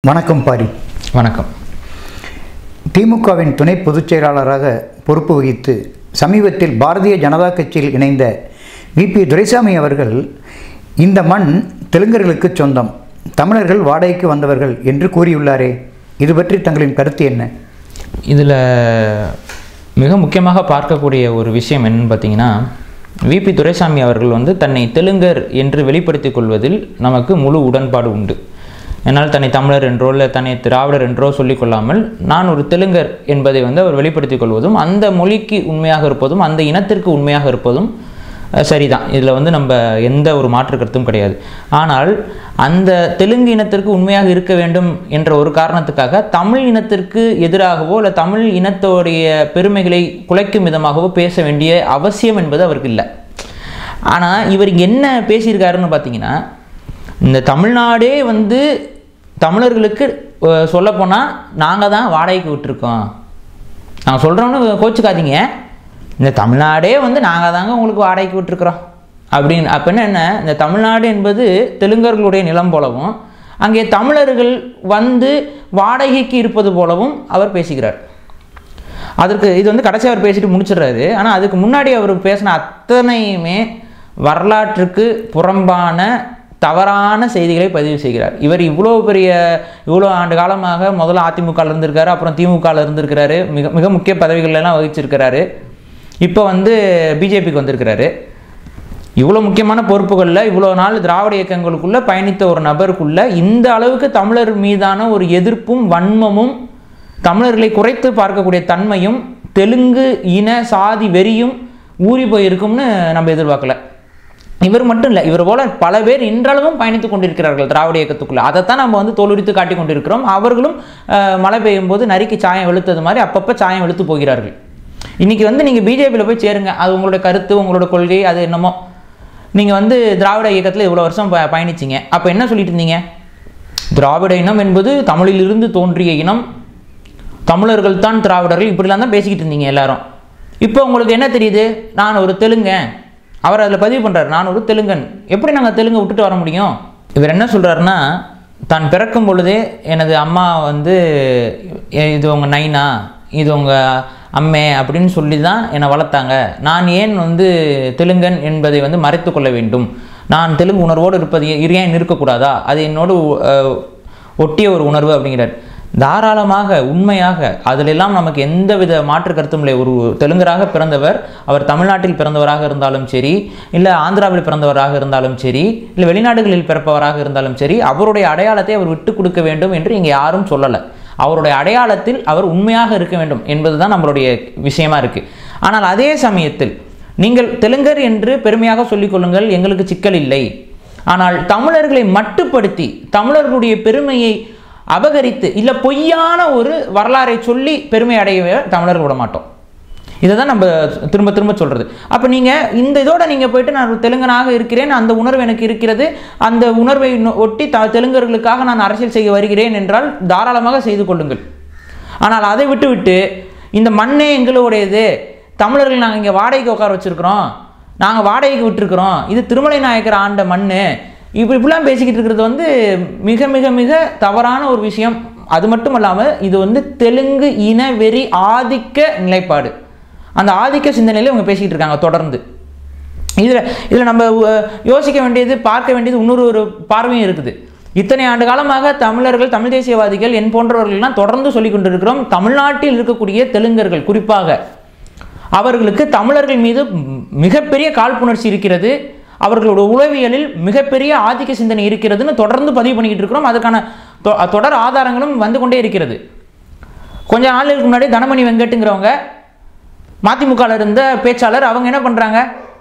வணக்கம் பாரி வணக்கம் திமுகவின் துணை பொதுச் செயலாளராக பொறுப்பு வகித்து சமீபத்தில் பாரதிய ஜனதா கட்சியில் இணைந்த விபி துரைசாமி அவர்கள் இந்த மண் தெலுங்கர்களுக்கு சொந்தம் தமிழர்கள் வாடகைக்கு வந்தவர்கள் என்று கூறியுள்ளாரே இது பற்றி தங்களின் கருத்து என்ன இதில் மிக முக்கியமாக பார்க்கக்கூடிய ஒரு விஷயம் என்னன்னு பார்த்தீங்கன்னா விபி துரைசாமி அவர்கள் வந்து தன்னை தெலுங்கர் என்று வெளிப்படுத்திக் கொள்வதில் நமக்கு முழு உடன்பாடு உண்டு என்னால் தன்னை தமிழர் என்றோ இல்லை தன்னை திராவிடர் என்றோ சொல்லிக் கொள்ளாமல் நான் ஒரு தெலுங்கர் என்பதை வந்து அவர் வெளிப்படுத்திக் கொள்வதும் அந்த மொழிக்கு உண்மையாக இருப்பதும் அந்த இனத்திற்கு உண்மையாக இருப்பதும் அஹ், சரிதான் இதில் வந்து நம்ம எந்த ஒரு மாற்று கருத்தும் கிடையாது ஆனால் அந்த தெலுங்கு இனத்திற்கு உண்மையாக இருக்க வேண்டும் என்ற ஒரு காரணத்துக்காக தமிழ் இனத்திற்கு எதிராகவோ இல்லை தமிழ் இனத்தோடைய பெருமைகளை குலைக்கும் விதமாகவோ பேச வேண்டிய அவசியம் என்பது அவருக்கு இல்லை ஆனால் இவர் இங்க என்ன பேசியிருக்காருன்னு பார்த்தீங்கன்னா இந்த தமிழ்நாடே வந்து தமிழர்களுக்கு சொல்லப்போனால் நாங்கள் தான் வாடகைக்கு விட்டுருக்கோம் நாங்கள் சொல்கிறோன்னு கோச்சுக்காதீங்க இந்த தமிழ்நாடே வந்து நாங்கள் தாங்க உங்களுக்கு வாடகைக்கு விட்டுருக்குறோம் அப்படின்னு அப்படின்னா என்ன இந்த தமிழ்நாடு என்பது தெலுங்கர்களுடைய நிலம் போலவும் அங்கே தமிழர்கள் வந்து வாடகைக்கு இருப்பது போலவும் அவர் பேசுகிறார் அதற்கு இது வந்து கடைசி அவர் பேசிட்டு முடிச்சிடுறாரு ஆனால் அதுக்கு முன்னாடி அவர் பேசின அத்தனையுமே வரலாற்றுக்கு புறம்பான தவறான செய்திகளை பதிவு செய்கிறார் இவர் இவ்வளோ பெரிய இவ்வளோ ஆண்டு காலமாக முதல்ல அதிமுகவில் இருந்திருக்காரு அப்புறம் திமுகவில் இருந்திருக்கிறாரு மிக மிக முக்கிய பதவிகள் எல்லாம் வகிச்சிருக்கிறாரு இப்போ வந்து பிஜேபிக்கு வந்திருக்கிறாரு இவ்வளோ முக்கியமான பொறுப்புகளில் இவ்வளோ நாள் திராவிட இயக்கங்களுக்குள்ள பயணித்த ஒரு நபருக்குள்ள இந்த அளவுக்கு தமிழர் மீதான ஒரு எதிர்ப்பும் வன்மமும் தமிழர்களை குறைத்து பார்க்கக்கூடிய தன்மையும் தெலுங்கு இன சாதி வெறியும் ஊறி போயிருக்கும்னு நம்ம எதிர்பார்க்கல இவர் மட்டும் இல்லை இவர் போல பல பேர் இன்றளவும் பயணித்துக் கொண்டிருக்கிறார்கள் திராவிட இயக்கத்துக்குள்ள அதைத்தான் நம்ம வந்து தோலுரித்து காட்டி கொண்டிருக்கிறோம் அவர்களும் அஹ், மழை பெய்யும் போது நரிக்கு சாயம் வெளுத்தது மாதிரி அப்பப்போ சாயம் வெளுத்து போகிறார்கள் இன்னைக்கு வந்து நீங்கள் பிஜேபியில் போய் சேருங்க அது உங்களுடைய கருத்து உங்களோட கொள்கை அது என்னமோ நீங்கள் வந்து திராவிட இயக்கத்தில் இவ்வளோ வருஷம் ப பயணிச்சிங்க அப்போ என்ன சொல்லிட்டு இருந்தீங்க திராவிட இனம் என்பது தமிழிலிருந்து தோன்றிய இனம் தமிழர்கள் தான் திராவிடர்கள் இப்படிலாம் தான் பேசிக்கிட்டு இருந்தீங்க எல்லாரும் இப்போ உங்களுக்கு என்ன தெரியுது நான் ஒரு தெலுங்கன் அவர் அதில் பதிவு பண்ணுறாரு நான் ஒரு தெலுங்கன் எப்படி நாங்கள் தெலுங்கை விட்டுட்டு வர முடியும் இவர் என்ன சொல்கிறாருன்னா தான் பிறக்கும் பொழுதே எனது அம்மா வந்து "எ- இது உங்கள் நைனா இது உங்கள் அம்மே அப்படின்னு சொல்லி தான் என்னை வளர்த்தாங்க நான் ஏன் வந்து தெலுங்கன் என்பதை வந்து மறைத்து கொள்ள வேண்டும் நான் தெலுங்கு உணர்வோடு இருப்பது ஏ- ஏன் இருக்கக்கூடாதா அது என்னோடு அஹ், ஒட்டிய ஒரு உணர்வு அப்படிங்கிறார் தாராளமாக உண்மையாக அதிலெல்லாம் நமக்கு எந்தவித மாற்று கருத்தும் இல்லை ஒரு தெலுங்கராக பிறந்தவர் அவர் தமிழ்நாட்டில் பிறந்தவராக இருந்தாலும் சரி இல்லை ஆந்திராவில் பிறந்தவராக இருந்தாலும் சரி இல்லை வெளிநாடுகளில் பிறப்பவராக இருந்தாலும் சரி அவருடைய அடையாளத்தை அவர் விட்டு கொடுக்க வேண்டும் என்று இங்கே யாரும் சொல்லலை அவருடைய அடையாளத்தில் அவர் உண்மையாக இருக்க வேண்டும் என்பதுதான் நம்மளுடைய விஷயமா இருக்கு ஆனால் அதே சமயத்தில் நீங்கள் தெலுங்கர் என்று பெருமையாக சொல்லிக் கொள்ளுங்கள் எங்களுக்கு சிக்கல் இல்லை ஆனால் தமிழர்களை மட்டுப்படுத்தி தமிழர்களுடைய பெருமையை அபகரித்து இல்லை பொய்யான ஒரு வரலாறை சொல்லி பெருமை அடையவே தமிழர்கள் விட மாட்டோம் இதை தான் நம்ம திரும்ப திரும்ப சொல்கிறது அப்போ நீங்கள் இந்த இதோட நீங்கள் போயிட்டு நான் ஒரு தெலுங்கனாக இருக்கிறேன் அந்த உணர்வு எனக்கு இருக்கிறது அந்த உணர்வை நொ- ஒட்டி த தெலுங்கர்களுக்காக நான் அரசியல் செய்ய வருகிறேன் என்றால் தாராளமாக செய்து கொள்ளுங்கள் ஆனால் அதை விட்டுவிட்டு இந்த மண்ணே எங்களுடையது தமிழர்கள் நாங்கள் இங்கே வாடகைக்கு உட்கார வச்சுருக்கிறோம் நாங்கள் வாடகைக்கு விட்டுருக்குறோம் இது திருமலை நாயக்கர் ஆண்ட மண் இப்படி இப்படிலாம் பேசிக்கிட்டு இருக்கிறது வந்து மிக மிக மிக தவறான ஒரு விஷயம் அது மட்டும் இல்லாமல் இது வந்து தெலுங்கு இன வெறி ஆதிக்க நிலைப்பாடு அந்த ஆதிக்க சிந்தனையில இவங்க பேசிக்கிட்டு இருக்காங்க தொடர்ந்து இதில் இதில் நம்ம அஹ், யோசிக்க வேண்டியது பார்க்க வேண்டியது இன்னொரு ஒரு பார்வையும் இருக்குது இத்தனை ஆண்டு காலமாக தமிழர்கள் தமிழ் தேசியவாதிகள் என் போன்றவர்கள்லாம் தொடர்ந்து சொல்லிக் கொண்டிருக்கிறோம் தமிழ்நாட்டில் இருக்கக்கூடிய தெலுங்கர்கள் குறிப்பாக அவர்களுக்கு தமிழர்கள் மீது ம்- மிகப்பெரிய காழ்ப்புணர்ச்சி இருக்கிறது அவர்களோட உளவியலில் மிகப்பெரிய ஆதிக்க சிந்தனை இருக்கிறதுன்னு தொடர்ந்து பதிவு பண்ணிக்கிட்டு இருக்கிறோம் அதுக்கான தொ- தொடர் ஆதாரங்களும் வந்து கொண்டே இருக்கிறது கொஞ்ச நாளுக்கு முன்னாடி தனமணி வெங்கட்டுங்கிறவங்க மதிமுகவில் இருந்த பேச்சாளர் அவங்க என்ன பண்ணுறாங்க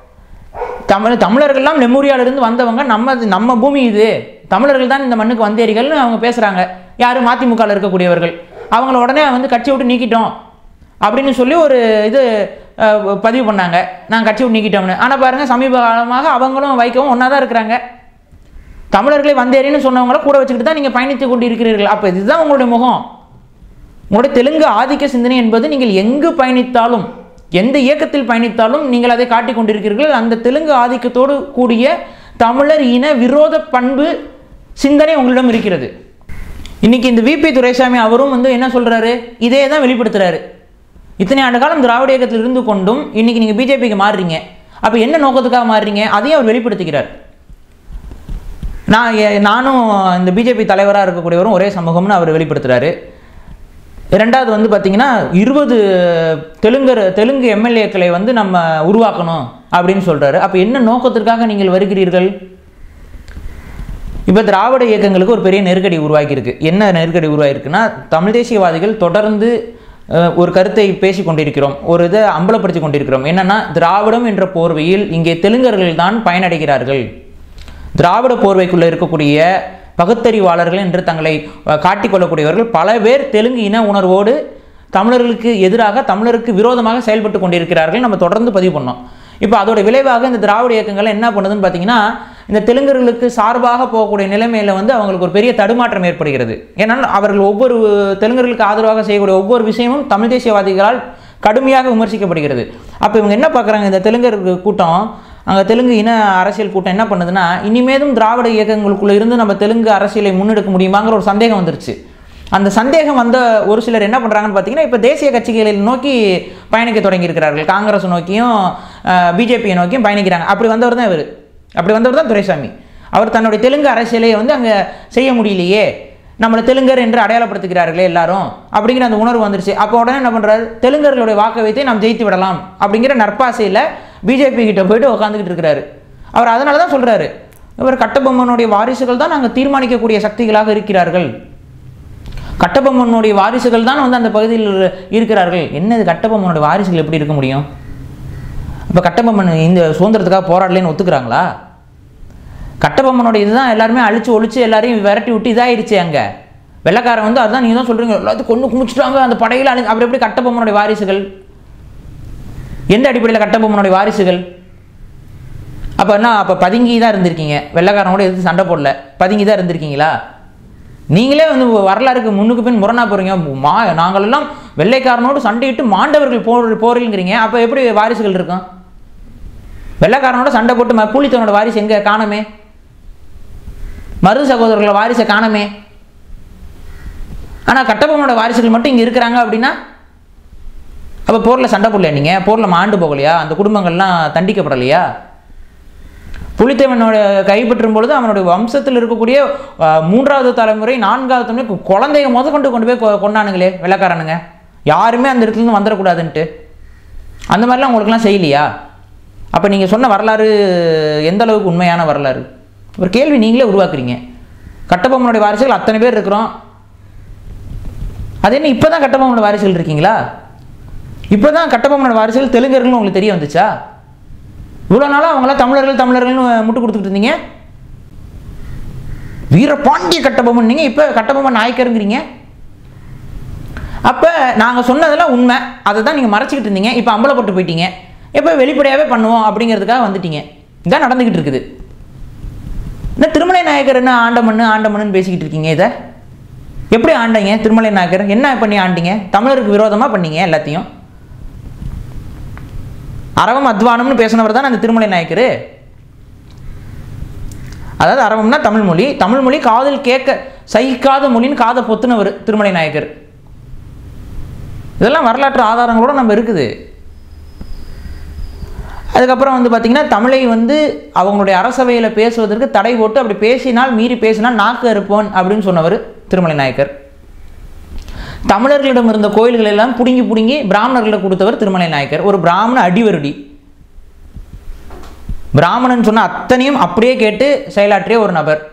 தமிழ் தமிழர்கள்லாம் லெமூரியால இருந்து வந்தவங்க நம்ம நம்ம பூமி இது தமிழர்கள் தான் இந்த மண்ணுக்கு வந்தேரிகள்னு அவங்க பேசுகிறாங்க யார் மதிமுகவில் இருக்கக்கூடியவர்கள் அவங்கள உடனே வந்து கட்சி விட்டு நீக்கிட்டோம் அப்படின்னு சொல்லி ஒரு இது அஹ், பதிவு பண்ணாங்க நாங்கள் கட்சி விட்டு நீக்கிட்டோம்னு ஆனால் பாருங்கள் சமீப காலமாக அவங்களும் வைக்கவும் ஒன்றா தான் இருக்கிறாங்க தமிழர்களை வந்தேரின்னு சொன்னவங்கள கூட வச்சுக்கிட்டு தான் நீங்கள் பயணித்து கொண்டு இருக்கிறீர்கள் அப்போ இதுதான் உங்களுடைய முகம் உங்களுடைய தெலுங்கு ஆதிக்க சிந்தனை என்பது நீங்கள் எங்கு பயணித்தாலும் எந்த இயக்கத்தில் பயணித்தாலும் நீங்கள் அதை காட்டிக் கொண்டிருக்கிறீர்கள் அந்த தெலுங்கு ஆதிக்கத்தோடு கூடிய தமிழர் இன விரோத பண்பு சிந்தனை உங்களிடம் இருக்கிறது இன்னைக்கு இந்த விபி துரைசாமி அவரும் வந்து என்ன சொல்றாரு இதே தான் வெளிப்படுத்துறாரு இத்தனை ஆண்டு காலம் திராவிட இயக்கத்தில் இருந்து கொண்டும் இன்னைக்கு நீங்க பிஜேபிக்கு மாறுறீங்க அப்ப என்ன நோக்கத்துக்காக மாறுறீங்க அதையும் அவர் வெளிப்படுத்திக்கிறார் நான் எ- நானும் இந்த பிஜேபி தலைவராக இருக்கக்கூடியவரும் ஒரே சமூகம்னு அவர் வெளிப்படுத்துறாரு ரெண்டாவது வந்து பார்த்தீங்கன்னா இருபது தெலுங்கர் தெலுங்கு எம்எல்ஏக்களை வந்து நம்ம உருவாக்கணும் அப்படின்னு சொல்றாரு அப்போ என்ன நோக்கத்திற்காக நீங்கள் வருகிறீர்கள் இப்போ திராவிட இயக்கங்களுக்கு ஒரு பெரிய நெருக்கடி உருவாக்கியிருக்கு என்ன நெருக்கடி உருவாகிருக்குன்னா தமிழ் தேசியவாதிகள் தொடர்ந்து அஹ், ஒரு கருத்தை பேசி கொண்டிருக்கிறோம் ஒரு இதை அம்பலப்படுத்தி கொண்டிருக்கிறோம் என்னன்னா திராவிடம் என்ற போர்வையில் இங்கே தெலுங்கர்கள் தான் பயனடைகிறார்கள் திராவிட போர்வைக்குள்ள இருக்கக்கூடிய பகுத்தறிவாளர்கள் என்று தங்களை அஹ், காட்டிக்கொள்ளக்கூடியவர்கள் பல பேர் தெலுங்கு இன உணர்வோடு தமிழர்களுக்கு எதிராக தமிழருக்கு விரோதமாக செயல்பட்டு கொண்டிருக்கிறார்கள் நம்ம தொடர்ந்து பதிவு பண்ணோம் இப்போ அதோட விளைவாக இந்த திராவிட இயக்கங்கள் என்ன பண்ணுதுன்னு பார்த்தீங்கன்னா இந்த தெலுங்கர்களுக்கு சார்பாக போகக்கூடிய நிலைமையில வந்து அவங்களுக்கு ஒரு பெரிய தடுமாற்றம் ஏற்படுகிறது ஏன்னால் அவர்கள் ஒவ்வொரு தெலுங்கர்களுக்கு ஆதரவாக செய்யக்கூடிய ஒவ்வொரு விஷயமும் தமிழ் தேசியவாதிகளால் கடுமையாக விமர்சிக்கப்படுகிறது அப்போ இவங்க என்ன பார்க்குறாங்க இந்த தெலுங்கர் கூட்டம் அங்கே தெலுங்கு இன அரசியல் கூட்டம் என்ன பண்ணுதுன்னா இனிமேலும் திராவிட இயக்கங்களுக்குள்ள இருந்து நம்ம தெலுங்கு அரசியலை முன்னெடுக்க முடியுமாங்கிற ஒரு சந்தேகம் வந்துருச்சு அந்த சந்தேகம் வந்த ஒரு சிலர் என்ன பண்ணுறாங்கன்னு பார்த்தீங்கன்னா இப்போ தேசிய கட்சிகளை நோக்கி பயணிக்க தொடங்கியிருக்கிறார்கள் காங்கிரஸ் நோக்கியும் பிஜேபியை நோக்கியும் பயணிக்கிறாங்க அப்படி வந்தவர் தான் இவர் அப்படி வந்தவர் தான் துரைசாமி அவர் தன்னுடைய தெலுங்கு அரசியலை வந்து அங்கே செய்ய முடியலையே நம்மளை தெலுங்கர் என்று அடையாளப்படுத்துகிறார்களே எல்லாரும் அப்படிங்கிற அந்த உணர்வு வந்துருச்சு அப்போ உடனே என்ன பண்ணுறாரு தெலுங்கர்களுடைய வாக்கு வைத்து நாம் ஜெயித்து விடலாம் அப்படிங்கிற நற்பாசையில் பிஜேபி கிட்ட போயிட்டு உட்காந்துக்கிட்டு இருக்கிறாரு அவர் அதனால தான் சொல்கிறாரு இவர் கட்டபொம்மனுடைய வாரிசுகள் தான் நாங்கள் தீர்மானிக்கக்கூடிய சக்திகளாக இருக்கிறார்கள் கட்டபொம்மனுடைய வாரிசுகள் தான் வந்து அந்த பகுதியில் இருக்கிறார்கள் என்னது கட்டபொம்மனுடைய வாரிசுகள் எப்படி இருக்க முடியும் இப்போ கட்டபொம்மன் இந்த சுதந்திரத்துக்காக போராடலைன்னு ஒத்துக்கிறாங்களா கட்டபொம்மனுடைய இதுதான் எல்லாருமே அழிச்சு ஒழிச்சு எல்லாரையும் விரட்டி விட்டு இதாயிருச்சு அங்கே வெள்ளைக்காரன் வந்து அதுதான் நீங்கள் தான் சொல்கிறீங்க எல்லாத்தையும் கொண்டு குமிச்சிட்டாங்க அந்த படையில் அழி அப்புறம் எப்படி கட்டபொம்மனுடைய வாரிசுகள் எந்த அடிப்படையில் கட்டபொம்மனுடைய வாரிசுகள் அப்போ என்ன அப்போ பதுங்கி தான் இருந்திருக்கீங்க வெள்ளைக்காரனோட எதிர்த்து சண்டை போடல பதுங்கி தான் இருந்திருக்கீங்களா நீங்களே வந்து வரலாறுக்கு முன்னுக்கு பின் முரணா போறீங்க மா நாங்கள் எல்லாம் வெள்ளைக்காரனோடு சண்டையிட்டு மாண்டவர்கள் போர் போரில்ங்கிறீங்க அப்போ எப்படி வாரிசுகள் இருக்கும் வெள்ளைக்காரனோட சண்டை போட்டு ம- பூலித்தவனோட வாரிசு எங்க காணமே மருது சகோதரர்களோட வாரிசை காணமே ஆனால் கட்டபொம்மனோட வாரிசுகள் மட்டும் இங்கே இருக்கிறாங்க அப்படின்னா அப்போ போரில் சண்டை போடலையா நீங்கள் போரில் மாண்டு போகலையா அந்த குடும்பங்கள்லாம் தண்டிக்கப்படலையா புலித்தேவனோட கைப்பற்றும் பொழுது அவனுடைய வம்சத்தில் இருக்கக்கூடிய அஹ், மூன்றாவது தலைமுறை நான்காவது தலைமுறை கு- குழந்தைய முத கொண்டு கொண்டு போய் கொ- கொண்டானுங்களே வெள்ளைக்காரனுங்க யாருமே அந்த இடத்துல இருந்து வந்துடக்கூடாதுன்ட்டு அந்த மாதிரிலாம் உங்களுக்குலாம் செய்யலையா அப்போ நீங்கள் சொன்ன வரலாறு எந்த அளவுக்கு உண்மையான வரலாறு ஒரு கேள்வி நீங்களே உருவாக்குறீங்க கட்டபொம்மனுடைய வாரிசுகள் அத்தனை பேர் இருக்கிறோம் அது என்ன இப்போ தான் கட்டபொம்மனோட வாரிசுகள் இருக்கீங்களா இப்போ தான் கட்டபொம்மனோட வாரிசுகள் தெலுங்கர்கள்னு உங்களுக்கு தெரிய வந்துச்சா இவ்வளோ நாளாக அவங்களாம் தமிழர்கள் தமிழர்கள்னு முட்டு கொடுத்துக்கிட்டு இருந்தீங்க வீரபாண்டிய கட்டபொம்மன் நீங்கள் இப்போ கட்டபொம்மன் நாயக்கருங்கிறீங்க அப்போ நாங்கள் சொன்னதெல்லாம் உண்மை அதை தான் நீங்கள் மறைச்சிக்கிட்டு இருந்தீங்க இப்போ அம்பலப்பட்டு போயிட்டீங்க இப்போ வெளிப்படையாகவே பண்ணுவோம் அப்படிங்கிறதுக்காக வந்துட்டீங்க இதான் நடந்துக்கிட்டு இருக்குது என்ன திருமலை நாயக்கர் என்ன ஆண்டமண்ணு ஆண்டமண்ணுன்னு பேசிக்கிட்டு இருக்கீங்க இதை எப்படி ஆண்டீங்க திருமலை நாயக்கர் என்ன பண்ணி ஆண்டீங்க தமிழருக்கு விரோதமாக பண்ணீங்க எல்லாத்தையும் அரவம் அத்வானம்னு பேசினவர் தான் அந்த திருமலை நாயக்கர் அதாவது அரவம்னா தமிழ் மொழி தமிழ் மொழி காதில் கேட்க சகிக்காத மொழின்னு காதை பொத்துனவர் திருமலை நாயக்கர் இதெல்லாம் வரலாற்று ஆதாரங்களோட நம்ம இருக்குது அதுக்கப்புறம் வந்து பார்த்திங்கன்னா தமிழை வந்து அவங்களுடைய அரசவையில் பேசுவதற்கு தடை போட்டு அப்படி பேசினால் மீறி பேசினால் நாக்கு அறுப்போன் அப்படின்னு சொன்னவர் திருமலை நாயக்கர் தமிழர்களிடம் இருந்த கோயில்கள் எல்லாம் புடுங்கி புடுங்கி பிராமணர்களிடம் கொடுத்தவர் திருமலை நாயக்கர் ஒரு பிராமண அடிவருடி பிராமணன் சொன்ன அத்தனையும் அப்படியே கேட்டு செயலாற்றிய ஒரு நபர்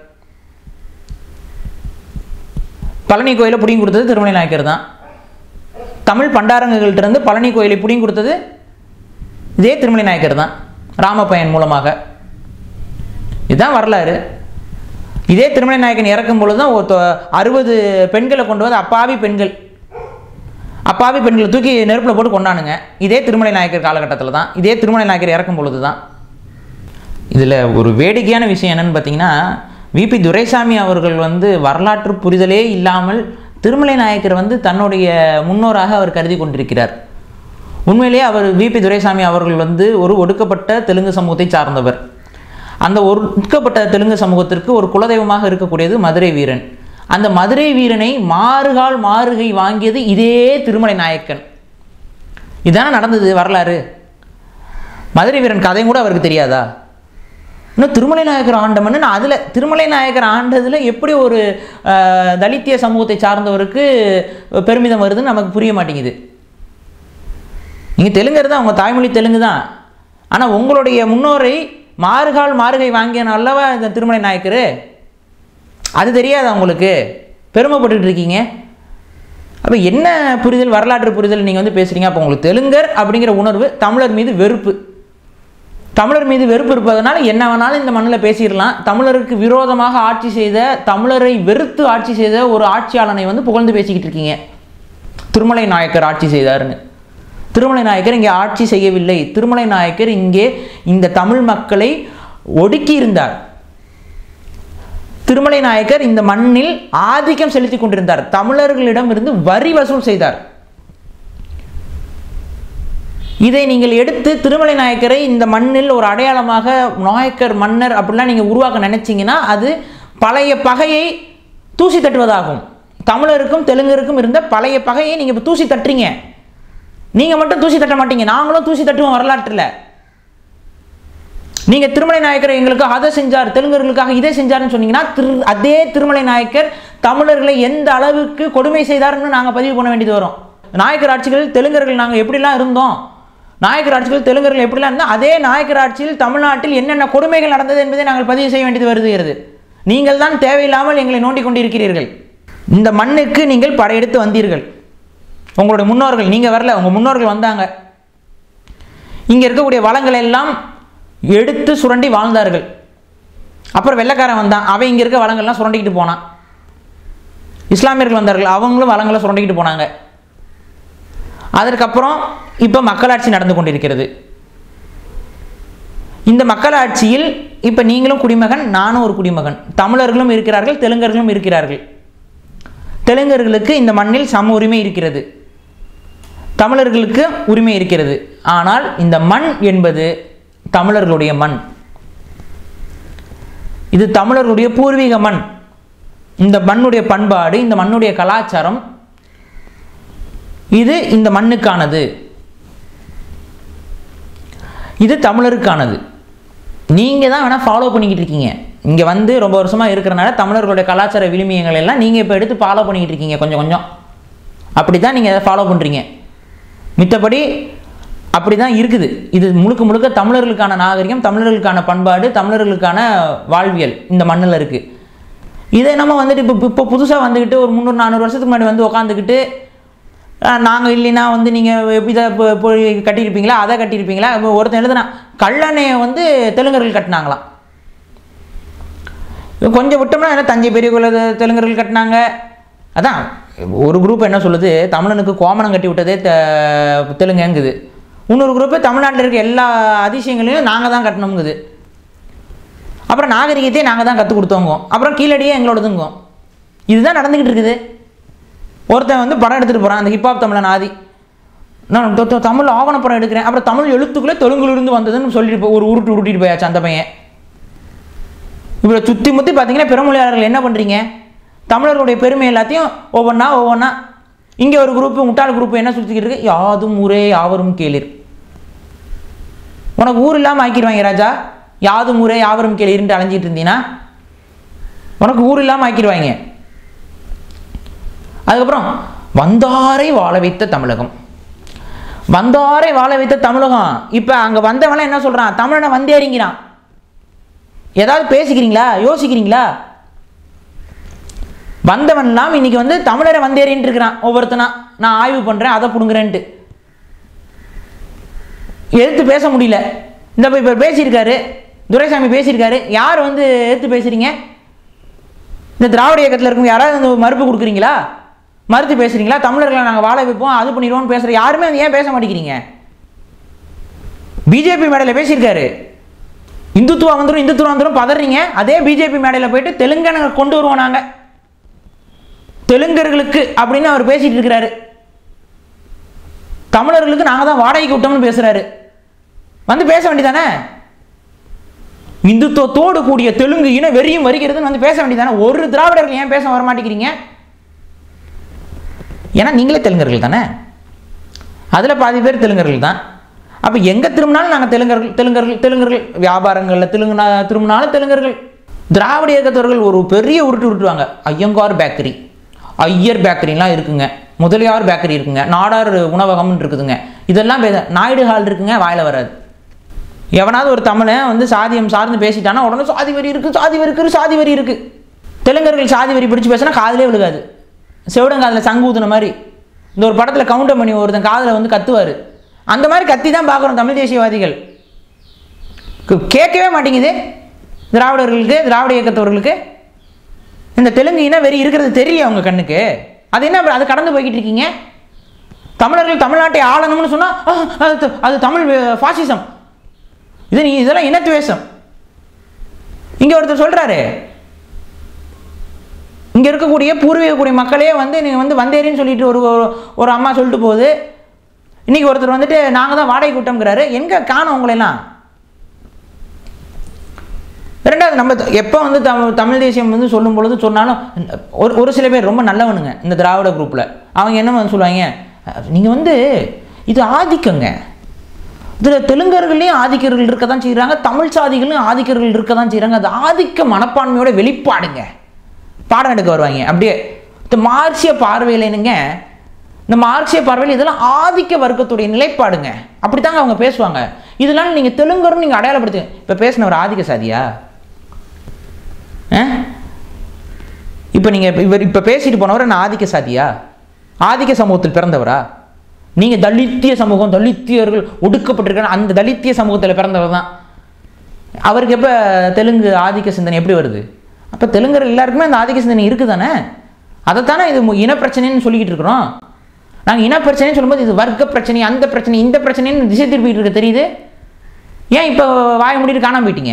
பழனி கோயிலை புடிங்கி கொடுத்தது திருமலை நாயக்கர் தான் தமிழ் பண்டாரங்கங்கள்ட்ட இருந்து பழனி கோயிலை புடிங்கி கொடுத்தது இதே திருமலை நாயக்கர் தான் ராமப்பயன் மூலமாக இதுதான் வரலாறு இதே திருமலை நாயக்கன் இறக்கும் பொழுது தான் ஒரு அறுபது பெண்களை கொண்டு வந்து அப்பாவி பெண்கள் அப்பாவி பெண்களை தூக்கி நெருப்பில் போட்டு கொண்டானுங்க இதே திருமலை நாயக்கர் காலகட்டத்தில் தான் இதே திருமலை நாயக்கர் இறக்கும் பொழுது தான் இதில் ஒரு வேடிக்கையான விஷயம் என்னன்னு பார்த்தீங்கன்னா விபி துரைசாமி அவர்கள் வந்து வரலாற்று புரிதலே இல்லாமல் திருமலை நாயக்கர் வந்து தன்னுடைய முன்னோராக அவர் கருதி கொண்டிருக்கிறார் உண்மையிலேயே அவர் விபி துரைசாமி அவர்கள் வந்து ஒரு ஒடுக்கப்பட்ட தெலுங்கு சமூகத்தை சார்ந்தவர் அந்த ஒடுக்கப்பட்ட தெலுங்கு சமூகத்திற்கு ஒரு குலதெய்வமாக இருக்கக்கூடியது மதுரை வீரன் அந்த மதுரை வீரனை மாறுகால் மாறுகை வாங்கியது இதே திருமலை நாயக்கன் இதானே நடந்தது வரலாறு மதுரை வீரன் கதையும் கூட அவருக்கு தெரியாதா இன்னும் திருமலை நாயக்கர் ஆண்டவன் நான் அதில் திருமலை நாயக்கர் ஆண்டதில் எப்படி ஒரு அஹ், தலித்திய சமூகத்தை சார்ந்தவருக்கு பெருமிதம் வருதுன்னு நமக்கு புரிய மாட்டேங்குது நீங்கள் தெலுங்கர் தான் உங்கள் தாய்மொழி தெலுங்கு தான் ஆனால் உங்களுடைய முன்னோரை மாறுகால் மாறுகை வாங்கிய அல்லவா இந்த திருமலை நாயக்கர் அது தெரியாதா உங்களுக்கு பெருமைப்பட்டுட்டு இருக்கீங்க அப்போ என்ன புரிதல் வரலாற்று புரிதல் நீங்கள் வந்து பேசுகிறீங்க அப்போ உங்களுக்கு தெலுங்கர் அப்படிங்கிற உணர்வு தமிழர் மீது வெறுப்பு தமிழர் மீது வெறுப்பு இருப்பதனால என்ன வேணாலும் இந்த மண்ணில் பேசிடலாம் தமிழருக்கு விரோதமாக ஆட்சி செய்த தமிழரை வெறுத்து ஆட்சி செய்த ஒரு ஆட்சியாளனை வந்து புகழ்ந்து பேசிக்கிட்டு இருக்கீங்க திருமலை நாயக்கர் ஆட்சி செய்தாருன்னு திருமலை நாயக்கர் இங்கே ஆட்சி செய்யவில்லை திருமலை நாயக்கர் இங்கே இந்த தமிழ் மக்களை ஒடுக்கி இருந்தார் திருமலை நாயக்கர் இந்த மண்ணில் ஆதிக்கம் செலுத்தி கொண்டிருந்தார் தமிழர்களிடம் இருந்து வரி வசூல் செய்தார் இதை நீங்கள் எடுத்து திருமலை நாயக்கரை இந்த மண்ணில் ஒரு அடையாளமாக நாயக்கர் மன்னர் அப்படிலாம் நீங்கள் உருவாக்க நினைச்சீங்கன்னா அது பழைய பகையை தூசி தட்டுவதாகும் தமிழருக்கும் தெலுங்கருக்கும் இருந்த பழைய பகையை நீங்கள் இப்போ தூசி தட்டுறீங்க நீங்கள் மட்டும் தூசி தட்ட மாட்டீங்க நாங்களும் தூசி தட்டுவோம் வரலாற்றில் நீங்கள் திருமலை நாயக்கர் எங்களுக்கு அதை செஞ்சார் தெலுங்கர்களுக்காக இதை செஞ்சார்னு சொன்னீங்கன்னா திரு அதே திருமலை நாயக்கர் தமிழர்களை எந்த அளவுக்கு கொடுமை செய்தார்னு நாங்கள் பதிவு பண்ண வேண்டியது வரும் நாயக்கர் ஆட்சிகளில் தெலுங்கர்கள் நாங்கள் எப்படிலாம் இருந்தோம் நாயக்கர் ஆட்சிகள் தெலுங்கர்கள் எப்படிலாம் இருந்தால் அதே நாயக்கர் ஆட்சியில் தமிழ்நாட்டில் என்னென்ன கொடுமைகள் நடந்தது என்பதை நாங்கள் பதிவு செய்ய வேண்டியது வருகிறது நீங்கள் தான் தேவையில்லாமல் எங்களை நோண்டிக் கொண்டிருக்கிறீர்கள் இந்த மண்ணுக்கு நீங்கள் படையெடுத்து வந்தீர்கள் உங்களுடைய முன்னோர்கள் நீங்கள் வரல உங்கள் முன்னோர்கள் வந்தாங்க இங்கே இருக்கக்கூடிய வளங்களை எல்லாம் எடுத்து சுரண்டி வாழ்ந்தார்கள் அப்புறம் வெள்ளைக்காரன் வந்தான் அவன் இங்கே இருக்க வளங்கள்லாம் சுரண்டிக்கிட்டு போனான் இஸ்லாமியர்கள் வந்தார்கள் அவங்களும் வளங்களை சுரண்டிக்கிட்டு போனாங்க அதற்கப்புறம் இப்போ மக்களாட்சி நடந்து கொண்டிருக்கிறது இந்த மக்களாட்சியில் இப்போ நீங்களும் குடிமகன் நானும் ஒரு குடிமகன் தமிழர்களும் இருக்கிறார்கள் தெலுங்கர்களும் இருக்கிறார்கள் தெலுங்கர்களுக்கு இந்த மண்ணில் சம உரிமை இருக்கிறது தமிழர்களுக்கு உரிமை இருக்கிறது ஆனால் இந்த மண் என்பது தமிழர்களுடைய மண் இது தமிழர்களுடைய பூர்வீக மண் இந்த மண்ணுடைய பண்பாடு இந்த மண்ணுடைய கலாச்சாரம் இது இந்த மண்ணுக்கானது இது தமிழருக்கானது நீங்கள் தான் வேணால் ஃபாலோ பண்ணிக்கிட்டு இருக்கீங்க இங்கே வந்து ரொம்ப வருஷமாக இருக்கிறனால தமிழர்களுடைய கலாச்சார விழுமியங்கள் எல்லாம் நீங்கள் இப்போ எடுத்து ஃபாலோ பண்ணிக்கிட்டு இருக்கீங்க கொஞ்சம் கொஞ்சம் அப்படி தான் நீங்கள் அதை ஃபாலோ பண்ணுறீங்க மித்தபடி அப்படி தான் இருக்குது இது முழுக்க முழுக்க தமிழர்களுக்கான நாகரிகம் தமிழர்களுக்கான பண்பாடு தமிழர்களுக்கான வாழ்வியல் இந்த மண்ணில் இருக்குது இதை நம்ம வந்துட்டு இப்போ இப்போ புதுசாக வந்துக்கிட்டு ஒரு முந்நூறு நானூறு வருஷத்துக்கு முன்னாடி வந்து உட்காந்துக்கிட்டு நாங்கள் இல்லைன்னா வந்து நீங்கள் இதை இப்போ- இப்போ கட்டியிருப்பீங்களா அதை கட்டியிருப்பீங்களா இப்போ ஒருத்தன் எழுதுனா கல்லணையை வந்து தெலுங்கர்கள் கட்டினாங்களாம் இவன் கொஞ்சம் விட்டோம்னா என்ன தஞ்சை பெரிய கோயில் தெ- தெலுங்கர்கள் கட்டினாங்க அதான் ஒரு குரூப் என்ன சொல்லுது தமிழனுக்கு கோமணம் கட்டி விட்டதே தெ தெலுங்குங்குது இன்னொரு குரூப்பு தமிழ்நாட்டில் இருக்க எல்லா அதிசயங்களையும் நாங்கள் தான் கட்டணுங்குது அப்புறம் நாகரிகத்தையே நாங்கள் தான் கற்றுக் கொடுத்தோங்க அப்புறம் கீழடியே எங்களோடதுங்க இதுதான் நடந்துக்கிட்டு இருக்குது ஒருத்தன் வந்து படம் எடுத்துகிட்டு போகிறான் அந்த ஹிப்ஹாப் தமிழன் ஆதி நான் தொ- தொ- தமிழ் ஆவணப்படம் எடுக்கிறேன் அப்புறம் தமிழ் எழுத்துக்களே தெலுங்குலேருந்து வந்ததுன்னு சொல்லிட்டு போ- ஒரு உருட்டு உருட்டிட்டு போயாச்சு அந்த பையன் இப்போ சுற்றி முற்றி பார்த்தீங்கன்னா பிறமொழியாளர்கள் என்ன பண்ணுறீங்க தமிழர்களுடைய பெருமை எல்லாத்தையும் ஒவ்வொன்றா ஒவ்வொன்றா இங்கே ஒரு குரூப்பு முட்டாள் குரூப் என்ன சுற்றிக்கிட்டு இருக்கு யாதும் ஊரே யாவரும் கேளிர் உனக்கு ஊர் இல்லாமல் ஆக்கிடுவாங்க ராஜா யாதும் ஊரே யாவரும் கேளிர்ன்ட்டு அலைஞ்சிட்டு இருந்தீங்கன்னா உனக்கு ஊர் இல்லாமல் ஆக்கிடுவாங்க அதுக்கப்புறம் வந்தாரை வாழ வைத்த தமிழகம் வந்தாரை வாழ வைத்த தமிழகம் இப்போ அங்கே வந்தவன்லாம் என்ன சொல்கிறான் தமிழனை வந்தேறிங்கிறான் ஏதாவது பேசிக்கிறீங்களா யோசிக்கிறீங்களா வந்தவன்லாம் இன்னைக்கு வந்து தமிழரை வந்தேறின்ட்டு இருக்கிறான் ஒவ்வொருத்தனா நான் ஆய்வு பண்ணுறேன் அதை பிடுங்குறேன்ட்டு எதிர்த்து பேச முடியல இந்த இப்போ பேசியிருக்காரு துரைசாமி பேசியிருக்காரு யார் வந்து எதிர்த்து பேசுகிறீங்க இந்த திராவிட இயக்கத்தில் இருக்கவங்க யாராவது வந்து மறுப்பு கொடுக்குறீங்களா மறுத்து பேசுகிறீங்களா தமிழர்களை நாங்கள் வாழ வைப்போம் அது பண்ணிடுவோம்னு பேசுகிற யாருமே வந்து ஏன் பேச மாட்டேங்கிறீங்க பிஜேபி மேடையில் பேசியிருக்காரு இந்துத்துவா வந்துடும் இந்துத்துவா வந்துடும் பதறீங்க அதே பிஜேபி மேடையில் போயிட்டு தெலுங்கனை கொண்டு வருவோம் நாங்கள் தெலுங்கர்களுக்கு அப்படின்னு அவர் பேசிட்டு இருக்கிறாரு தமிழர்களுக்கு நாங்கள் தான் வாடகைக்கு விட்டோம்னு பேசுகிறாரு வந்து பேச வேண்டியதானே இந்துத்துவத்தோடு கூடிய தெலுங்கு இன வெறியும் வருகிறதுன்னு வந்து பேச வேண்டியதானே ஒரு திராவிடர்கள் ஏன் பேச வர மாட்டேங்கிறீங்க ஏன்னா நீங்களே தெலுங்கர்கள் தானே அதில் பாதி பேர் தெலுங்கர்கள் தான் அப்போ எங்கே திரும்பினாலும் நாங்கள் தெலுங்கர்கள் தெலுங்கர்கள் தெலுங்கர்கள் வியாபாரங்களில் தெலுங்கு திரும்பினாலும் தெலுங்கர்கள் திராவிட இயக்கத்தவர்கள் ஒரு பெரிய உருட்டு உருட்டுவாங்க ஐயங்கார் பேக்கரி ஐயர் பேக்கரிலாம் இருக்குங்க முதலியார் பேக்கரி இருக்குங்க நாடார் உணவகம்னு இருக்குதுங்க இதெல்லாம் பேச நாயுடு ஹால் இருக்குங்க வாயில வராது எவனாவது ஒரு தமிழன் வந்து சாதியம் சார்ந்து பேசிட்டானா உடனே சாதி வரி இருக்குது சாதி வரி இருக்குது சாதி வரி இருக்குது தெலுங்கர்கள் சாதி வரி பிடிச்சு பேசினா காதிலே விழுகாது செவிடங்காதில் சங்கு ஊதுன மாதிரி இந்த ஒரு படத்தில் கவுண்டர் பண்ணி ஒருத்தன் காதில் வந்து கத்துவார் அந்த மாதிரி கத்தி தான் பார்க்குறோம் தமிழ் தேசியவாதிகள் கு- கேட்கவே மாட்டேங்குது திராவிடர்களுக்கு திராவிட இயக்கத்தவர்களுக்கு இந்த தெலுங்கு இன வெறி இருக்கிறது தெரியல அவங்க கண்ணுக்கு அது என்ன அது கடந்து போய்கிட்டு இருக்கீங்க தமிழர்கள் தமிழ்நாட்டை ஆளணும்னு சொன்னால் அது த- அது தமிழ் ஃபாசிசம் இது நீ இதெல்லாம் இனத்துவேஷம் இங்கே ஒருத்தர் சொல்கிறாரு இங்கே இருக்கக்கூடிய பூர்வீக குடி மக்களே வந்து நீங்கள் வந்து வந்தேரின்னு சொல்லிட்டு ஒரு ஒரு- ஒரு அம்மா சொல்லிட்டு போகுது இன்னைக்கு ஒருத்தர் வந்துட்டு நாங்கள் தான் வாடகை கூட்டம்ங்கிறாரு எங்கே காணோம் உங்களெல்லாம் ரெண்டாவது நம்ம எப்போ வந்து தமிழ் தமிழ் தேசியம் வந்து சொல்லும் பொழுது சொன்னாலும் ஒரு ஒரு சில பேர் ரொம்ப நல்லவனுங்க இந்த திராவிட குரூப்பில் அவங்க என்ன வந்து சொல்லுவாங்க நீங்கள் வந்து இது ஆதிக்கங்க இதில் தெலுங்கர்களையும் ஆதிக்கர்கள் இருக்க தான் செய்கிறாங்க தமிழ் சாதிகளும் ஆதிக்கர்கள் இருக்க தான் செய்கிறாங்க அது ஆதிக்க மனப்பான்மையோட வெளிப்பாடுங்க பாடம் எடுக்க வருவாங்க அப்படியே இந்த மார்க்சிய பார்வையில் என்னங்க இந்த மார்க்சிய பார்வையில் இதெல்லாம் ஆதிக்க வர்க்கத்துடைய நிலைப்பாடுங்க அப்படித்தாங்க அவங்க பேசுவாங்க இதெல்லாம் நீங்கள் தெலுங்கரும் நீங்கள் அடையாளப்படுத்துங்க இப்போ பேசின ஒரு ஆதிக்க சாதியா இப்போ நீங்கள் இவர் இப்போ பேசிட்டு போனவர் நான் ஆதிக்க சாதியா ஆதிக்க சமூகத்தில் பிறந்தவரா நீங்கள் தலித்திய சமூகம் தலித்தியர்கள் ஒடுக்கப்பட்டிருக்க அந்த தலித்திய சமூகத்தில் பிறந்தவர் தான் அவருக்கு எப்போ தெலுங்கு ஆதிக்க சிந்தனை எப்படி வருது அப்போ தெலுங்கர் எல்லாருக்குமே அந்த ஆதிக்க சிந்தனை இருக்குது தானே அதைத்தானே இது மு- இனப்பிரச்சனைன்னு சொல்லிக்கிட்டு இருக்கிறோம் நாங்கள் இனப்பிரச்சனைன்னு சொல்லும்போது இது வர்க்க பிரச்சனை அந்த பிரச்சனை இந்த பிரச்சனைன்னு திசை திருப்பிட்டு இருக்க தெரியுது ஏன் இப்போ வாய மூடிட்டு காணாம போயிட்டீங்க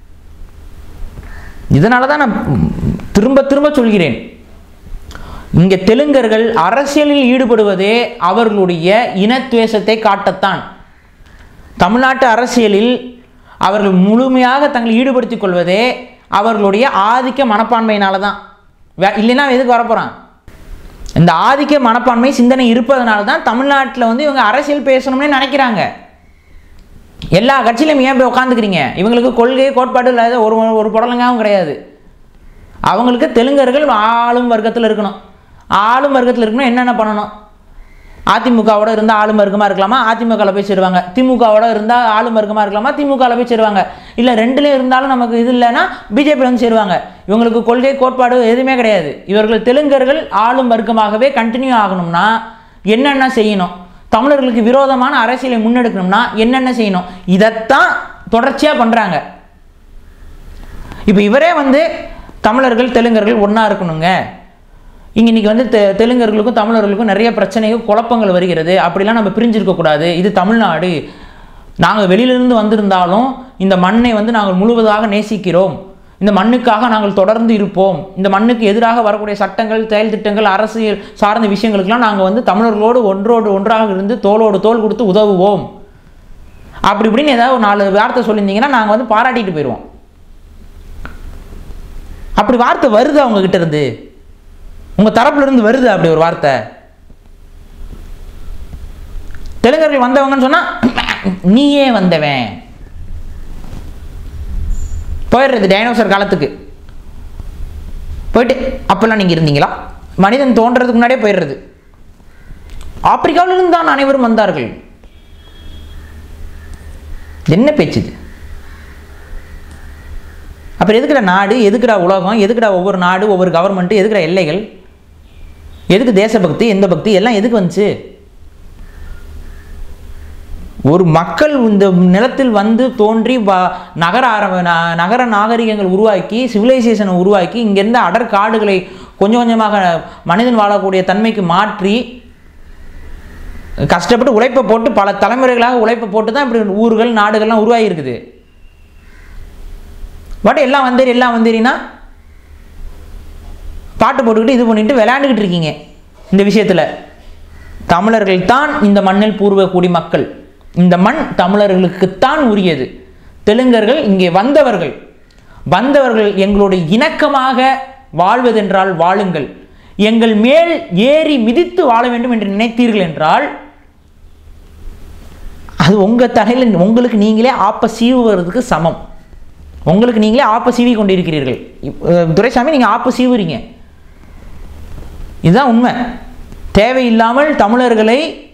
இதனால தான் நான் ம், திரும்ப திரும்ப சொல்கிறேன் இங்கே தெலுங்கர்கள் அரசியலில் ஈடுபடுவதே அவர்களுடைய இனத்துவேஷத்தை காட்டத்தான் தமிழ்நாட்டு அரசியலில் அவர்கள் முழுமையாக தங்களை ஈடுபடுத்திக் கொள்வதே அவர்களுடைய ஆதிக்க மனப்பான்மையினால தான் வே- இல்லைன்னா எதுக்கு வரப்போகிறான் இந்த ஆதிக்க மனப்பான்மை சிந்தனை இருப்பதனால தான் தமிழ்நாட்டில் வந்து இவங்க அரசியல் பேசணும்னு நினைக்கிறாங்க எல்லா கட்சியிலும் ஏன் போய் உட்காந்துக்கிறீங்க இவங்களுக்கு கொள்கை கோட்பாடு இல்லாத ஒரு ஒரு புடலங்காவும் கிடையாது அவங்களுக்கு தெலுங்கர்கள் ஆளும் வர்க்கத்தில் இருக்கணும் ஆளும் வர்க்கத்தில் இருக்கணும் என்னென்ன பண்ணணும் அதிமுகவோட இருந்தால் ஆளும் வர்க்கமாக இருக்கலாமா அதிமுகவில் போய் சேருவாங்க திமுகவோட இருந்தால் ஆளும் வர்க்கமாக இருக்கலாமா திமுகவில் போய் சேருவாங்க இல்லை ரெண்டுலேயும் இருந்தாலும் நமக்கு இது இல்லைன்னா பிஜேபியில் வந்து சேருவாங்க இவங்களுக்கு கொள்கை கோட்பாடு எதுவுமே கிடையாது இவர்கள் தெலுங்கர்கள் ஆளும் வர்க்கமாகவே கண்டினியூ ஆகணும்னா என்னென்ன செய்யணும் தமிழர்களுக்கு விரோதமான அரசியலை முன்னெடுக்கணும்னா என்னென்ன செய்யணும் இதைத்தான் தொடர்ச்சியாக பண்ணுறாங்க இப்போ இவரே வந்து தமிழர்கள் தெலுங்கர்கள் ஒன்றா இருக்கணுங்க இங்கே இன்றைக்கி வந்து தெ தெலுங்கர்களுக்கும் தமிழர்களுக்கும் நிறைய பிரச்சனைகள் குழப்பங்கள் வருகிறது அப்படிலாம் நம்ம பிரிஞ்சிருக்கக்கூடாது இது தமிழ்நாடு நாங்கள் வெளியிலிருந்து வந்திருந்தாலும் இந்த மண்ணை வந்து நாங்கள் முழுவதாக நேசிக்கிறோம் இந்த மண்ணுக்காக நாங்கள் தொடர்ந்து இருப்போம் இந்த மண்ணுக்கு எதிராக வரக்கூடிய சட்டங்கள் செயல் திட்டங்கள் அரசியல் சார்ந்த விஷயங்களுக்கெல்லாம் நாங்கள் வந்து தமிழர்களோடு ஒன்றோடு ஒன்றாக இருந்து தோளோடு தோள் கொடுத்து உதவுவோம் அப்படி இப்படின்னு ஏதாவது ஒரு நாலு வார்த்தை சொல்லியிருந்தீங்கன்னா நாங்கள் வந்து பாராட்டிட்டு போயிடுவோம் அப்படி வார்த்தை வருது அவங்க கிட்ட இருந்து உங்க தரப்புல இருந்து வருது அப்படி ஒரு வார்த்தை தெலுங்கர்கள் வந்தவங்கன்னு சொன்னா நீயே வந்தவன் போயிடுறது டைனோசர் காலத்துக்கு போயிட்டு அப்பெல்லாம் நீங்க இருந்தீங்களா மனிதன் தோன்றதுக்கு முன்னாடியே போயிடுறது ஆப்பிரிக்காவிலிருந்து தான் அனைவரும் வந்தார்கள் என்ன பேச்சு இது அப்புறம் எதுக்குடா நாடு எதுக்குடா உலகம் எதுக்குடா ஒவ்வொரு நாடு ஒவ்வொரு கவர்மெண்ட் எதுக்குடா எல்லைகள் எதுக்கு தேசபக்தி எந்த பக்தி எல்லாம் எதுக்கு வந்துச்சு ஒரு மக்கள் இந்த நிலத்தில் வந்து தோன்றி வ- நகர ஆரம்ப ந- நகர நாகரிகங்கள் உருவாக்கி சிவிலைசேஷனை உருவாக்கி இங்கேருந்து அடர் காடுகளை கொஞ்சம் கொஞ்சமாக மனிதன் வாழக்கூடிய தன்மைக்கு மாற்றி கஷ்டப்பட்டு உழைப்பை போட்டு பல தலைமுறைகளாக உழைப்பை போட்டு தான் இப்படி ஊர்கள் நாடுகள்லாம் உருவாகி இருக்குது பட் எல்லாம் வந்தேரி எல்லாம் வந்தேரினா பாட்டு போட்டுக்கிட்டு இது பண்ணிட்டு விளையாண்டுக்கிட்டு இருக்கீங்க இந்த விஷயத்தில் தமிழர்கள் தான் இந்த மண்ணில் பூர்வ குடிமக்கள் இந்த மண் தமிழர்களுக்குத்தான் உரியது தெலுங்கர்கள் இங்கே வந்தவர்கள் வந்தவர்கள் எங்களுடைய இணக்கமாக வாழ்வதென்றால் வாழுங்கள் எங்கள் மேல் ஏறி மிதித்து வாழ வேண்டும் என்று நினைத்தீர்கள் என்றால் அது உங்கள் தலையில் உங்களுக்கு நீங்களே ஆப்ப சீவுவதற்கு சமம் உங்களுக்கு நீங்களே ஆப்ப சீவி கொண்டிருக்கிறீர்கள் இப்- அஹ் துரைசாமி நீங்கள் ஆப்ப சீவுறீங்க இதுதான் உண்மை தேவையில்லாமல் தமிழர்களை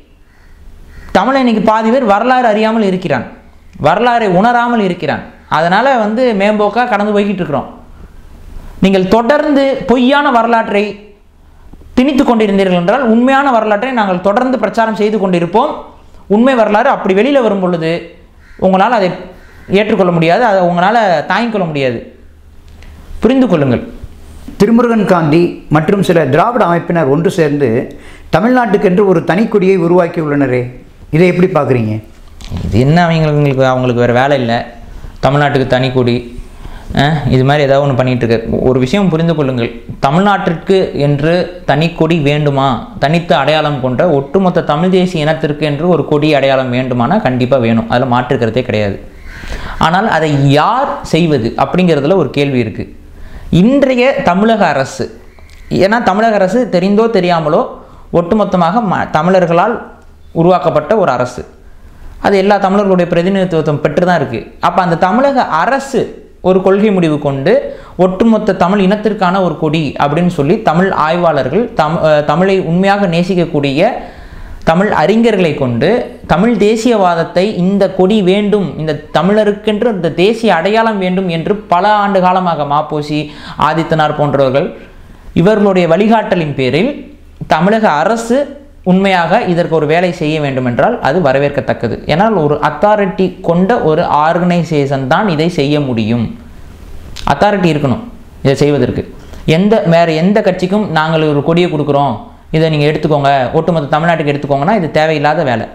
தமிழன் இன்னைக்கு பாதி பேர் வரலாறு அறியாமல் இருக்கிறான் வரலாறை உணராமல் இருக்கிறான் அதனால் வந்து மேம்போக்காக கடந்து போய்கிட்டு இருக்கிறோம் நீங்கள் தொடர்ந்து பொய்யான வரலாற்றை திணித்து கொண்டிருந்தீர்கள் என்றால் உண்மையான வரலாற்றை நாங்கள் தொடர்ந்து பிரச்சாரம் செய்து கொண்டிருப்போம் உண்மை வரலாறு அப்படி வெளியில் வரும் பொழுது உங்களால் அதை ஏற்றுக்கொள்ள முடியாது அதை உங்களால் தாங்கிக் கொள்ள முடியாது புரிந்து கொள்ளுங்கள் திருமுருகன் காந்தி மற்றும் சில திராவிட அமைப்பினர் ஒன்று சேர்ந்து தமிழ்நாட்டுக்கென்று ஒரு தனிக்குடியை உருவாக்கியுள்ளனரே இதை எப்படி பார்க்குறீங்க இது என்ன அவங்களுக்கு அவங்களுக்கு வேறு வேலை இல்லை தமிழ்நாட்டுக்கு தனி கொடி அஹ், இது மாதிரி ஏதாவது ஒன்று பண்ணிகிட்டு இருக்கு ஒரு விஷயம் புரிந்து கொள்ளுங்கள் தமிழ்நாட்டிற்கு என்று தனி கொடி வேண்டுமா தனித்த அடையாளம் கொண்ட ஒட்டுமொத்த தமிழ் தேசிய இனத்திற்கு என்று ஒரு கொடி அடையாளம் வேண்டுமானா கண்டிப்பாக வேணும் அதில் மாற்றுக்கிறதே கிடையாது ஆனால் அதை யார் செய்வது அப்படிங்கிறதுல ஒரு கேள்வி இருக்குது இன்றைய தமிழக அரசு ஏன்னா தமிழக அரசு தெரிந்தோ தெரியாமலோ ஒட்டுமொத்தமாக ம தமிழர்களால் உருவாக்கப்பட்ட ஒரு அரசு அது எல்லா தமிழர்களுடைய பிரதிநிதித்துவம் பெற்று தான் இருக்குது அப்போ அந்த தமிழக அரசு ஒரு கொள்கை முடிவு கொண்டு ஒட்டுமொத்த தமிழ் இனத்திற்கான ஒரு கொடி அப்படின்னு சொல்லி தமிழ் ஆய்வாளர்கள் தம் அஹ் தமிழை உண்மையாக நேசிக்கக்கூடிய தமிழ் அறிஞர்களை கொண்டு தமிழ் தேசியவாதத்தை இந்த கொடி வேண்டும் இந்த தமிழருக்கென்று இந்த தேசிய அடையாளம் வேண்டும் என்று பல ஆண்டு காலமாக மாப்போசி ஆதித்தனார் போன்றவர்கள் இவர்களுடைய வழிகாட்டலின் பேரில் தமிழக அரசு உண்மையாக இதற்கு ஒரு வேலை செய்ய வேண்டும் என்றால் அது வரவேற்கத்தக்கது ஏன்னால் ஒரு அத்தாரிட்டி கொண்ட ஒரு ஆர்கனைசேஷன் தான் இதை செய்ய முடியும் அத்தாரிட்டி இருக்கணும் இதை செய்வதற்கு எந்த வேறு எந்த கட்சிக்கும் நாங்கள் ஒரு கொடியை கொடுக்குறோம் இதை நீங்கள் எடுத்துக்கோங்க ஒட்டுமொத்த தமிழ்நாட்டுக்கு எடுத்துக்கோங்கன்னா இது தேவையில்லாத வேலை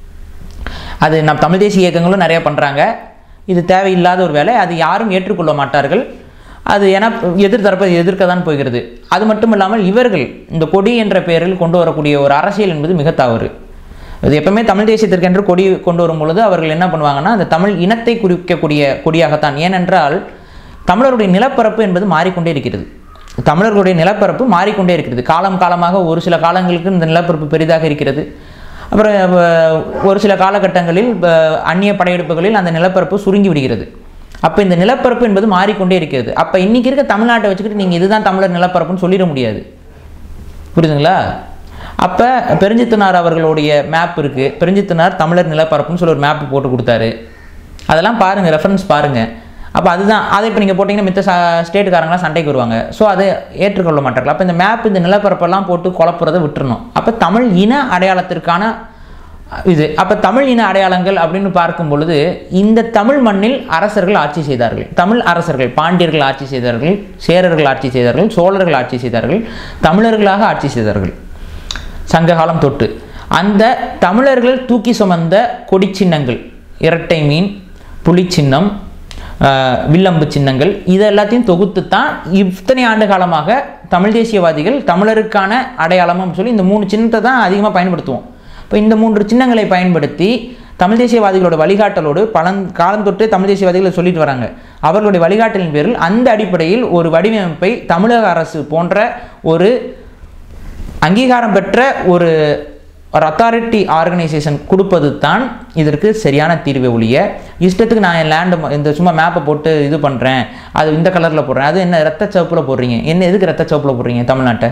அது நம் தமிழ் தேசிய இயக்கங்களும் நிறைய பண்ணுறாங்க இது தேவையில்லாத ஒரு வேலை அது யாரும் ஏற்றுக்கொள்ள மாட்டார்கள் அது ஏன்னா எதிர்த்தரப்பை எதிர்க்க தான் போகிறது அது மட்டும் இல்லாமல் இவர்கள் இந்த கொடி என்ற பெயரில் கொண்டு வரக்கூடிய ஒரு அரசியல் என்பது மிக தவறு இது எப்பவுமே தமிழ் தேசியத்திற்கென்று கொடி கொண்டு வரும் பொழுது அவர்கள் என்ன பண்ணுவாங்கன்னா அந்த தமிழ் இனத்தை குறிக்கக்கூடிய கொடியாகத்தான் ஏனென்றால் தமிழருடைய நிலப்பரப்பு என்பது மாறிக்கொண்டே இருக்கிறது தமிழர்களுடைய நிலப்பரப்பு மாறிக்கொண்டே இருக்கிறது காலம் காலமாக ஒரு சில காலங்களுக்கு இந்த நிலப்பரப்பு பெரிதாக இருக்கிறது அப்புறம் அஹ், ஒரு சில காலகட்டங்களில் அஹ், அந்நிய படையெடுப்புகளில் அந்த நிலப்பரப்பு சுருங்கி விடுகிறது அப்போ இந்த நிலப்பரப்பு என்பது மாறிக்கொண்டே இருக்கிறது அப்போ இன்னைக்கு இருக்க தமிழ்நாட்டை வச்சுக்கிட்டு நீங்கள் இதுதான் தமிழர் நிலப்பரப்புன்னு சொல்லிட முடியாது புரியுதுங்களா அப்போ பெருஞ்சித்தனார் அவர்களுடைய மேப் இருக்குது பெருஞ்சித்தனார் தமிழர் நிலப்பரப்புன்னு சொல்லி ஒரு மேப் போட்டு கொடுத்தாரு அதெல்லாம் பாருங்கள் ரெஃபரன்ஸ் பாருங்கள் அப்போ அதுதான் அதை இப்போ நீங்கள் போட்டிங்கன்னா மித்த ஸ்டேட்டுக்காரங்களாம் சண்டைக்கு வருவாங்க ஸோ அதை ஏற்றுக்கொள்ள மாட்டார்கள் அப்போ இந்த மேப் இந்த நிலப்பரப்பெல்லாம் போட்டு குழப்புறதை விட்டுறணும் அப்போ தமிழ் இன அடையாளத்திற்கான இது அப்போ தமிழ் இன அடையாளங்கள் அப்படின்னு பார்க்கும் பொழுது இந்த தமிழ் மண்ணில் அரசர்கள் ஆட்சி செய்தார்கள் தமிழ் அரசர்கள் பாண்டியர்கள் ஆட்சி செய்தார்கள் சேரர்கள் ஆட்சி செய்தார்கள் சோழர்கள் ஆட்சி செய்தார்கள் தமிழர்களாக ஆட்சி செய்தார்கள் சங்ககாலம் தொட்டு அந்த தமிழர்கள் தூக்கி சுமந்த கொடி சின்னங்கள் இரட்டை மீன் புலி சின்னம் ஆஹ், வில்லம்பு சின்னங்கள் இது எல்லாத்தையும் தொகுத்து தான் இத்தனை ஆண்டு காலமாக தமிழ் தேசியவாதிகள் தமிழருக்கான அடையாளம்னு சொல்லி இந்த மூணு சின்னத்தை தான் அதிகமாக பயன்படுத்துவோம் இப்போ இந்த மூன்று சின்னங்களை பயன்படுத்தி தமிழ் தேசியவாதிகளோட வழிகாட்டலோடு பலன் காலம் தொட்டு தமிழ் தேசியவாதிகள் சொல்லிட்டு வராங்க அவர்களுடைய வழிகாட்டலின் பேரில் அந்த அடிப்படையில் ஒரு வடிவமைப்பை தமிழக அரசு போன்ற ஒரு அங்கீகாரம் பெற்ற ஒரு ஒரு அத்தாரிட்டி ஆர்கனைசேஷன் கொடுப்பது தான் இதற்கு சரியான தீர்வை ஒழிய இஷ்டத்துக்கு நான் என் லேண்டு இந்த சும்மா மேப்பை போட்டு இது பண்ணுறேன் அது இந்த கலரில் போடுறேன் அது என்ன ரத்த சிவப்பில் போடுறீங்க என்ன எதுக்கு ரத்த சிவப்பில் போடுறீங்க தமிழ்நாட்டை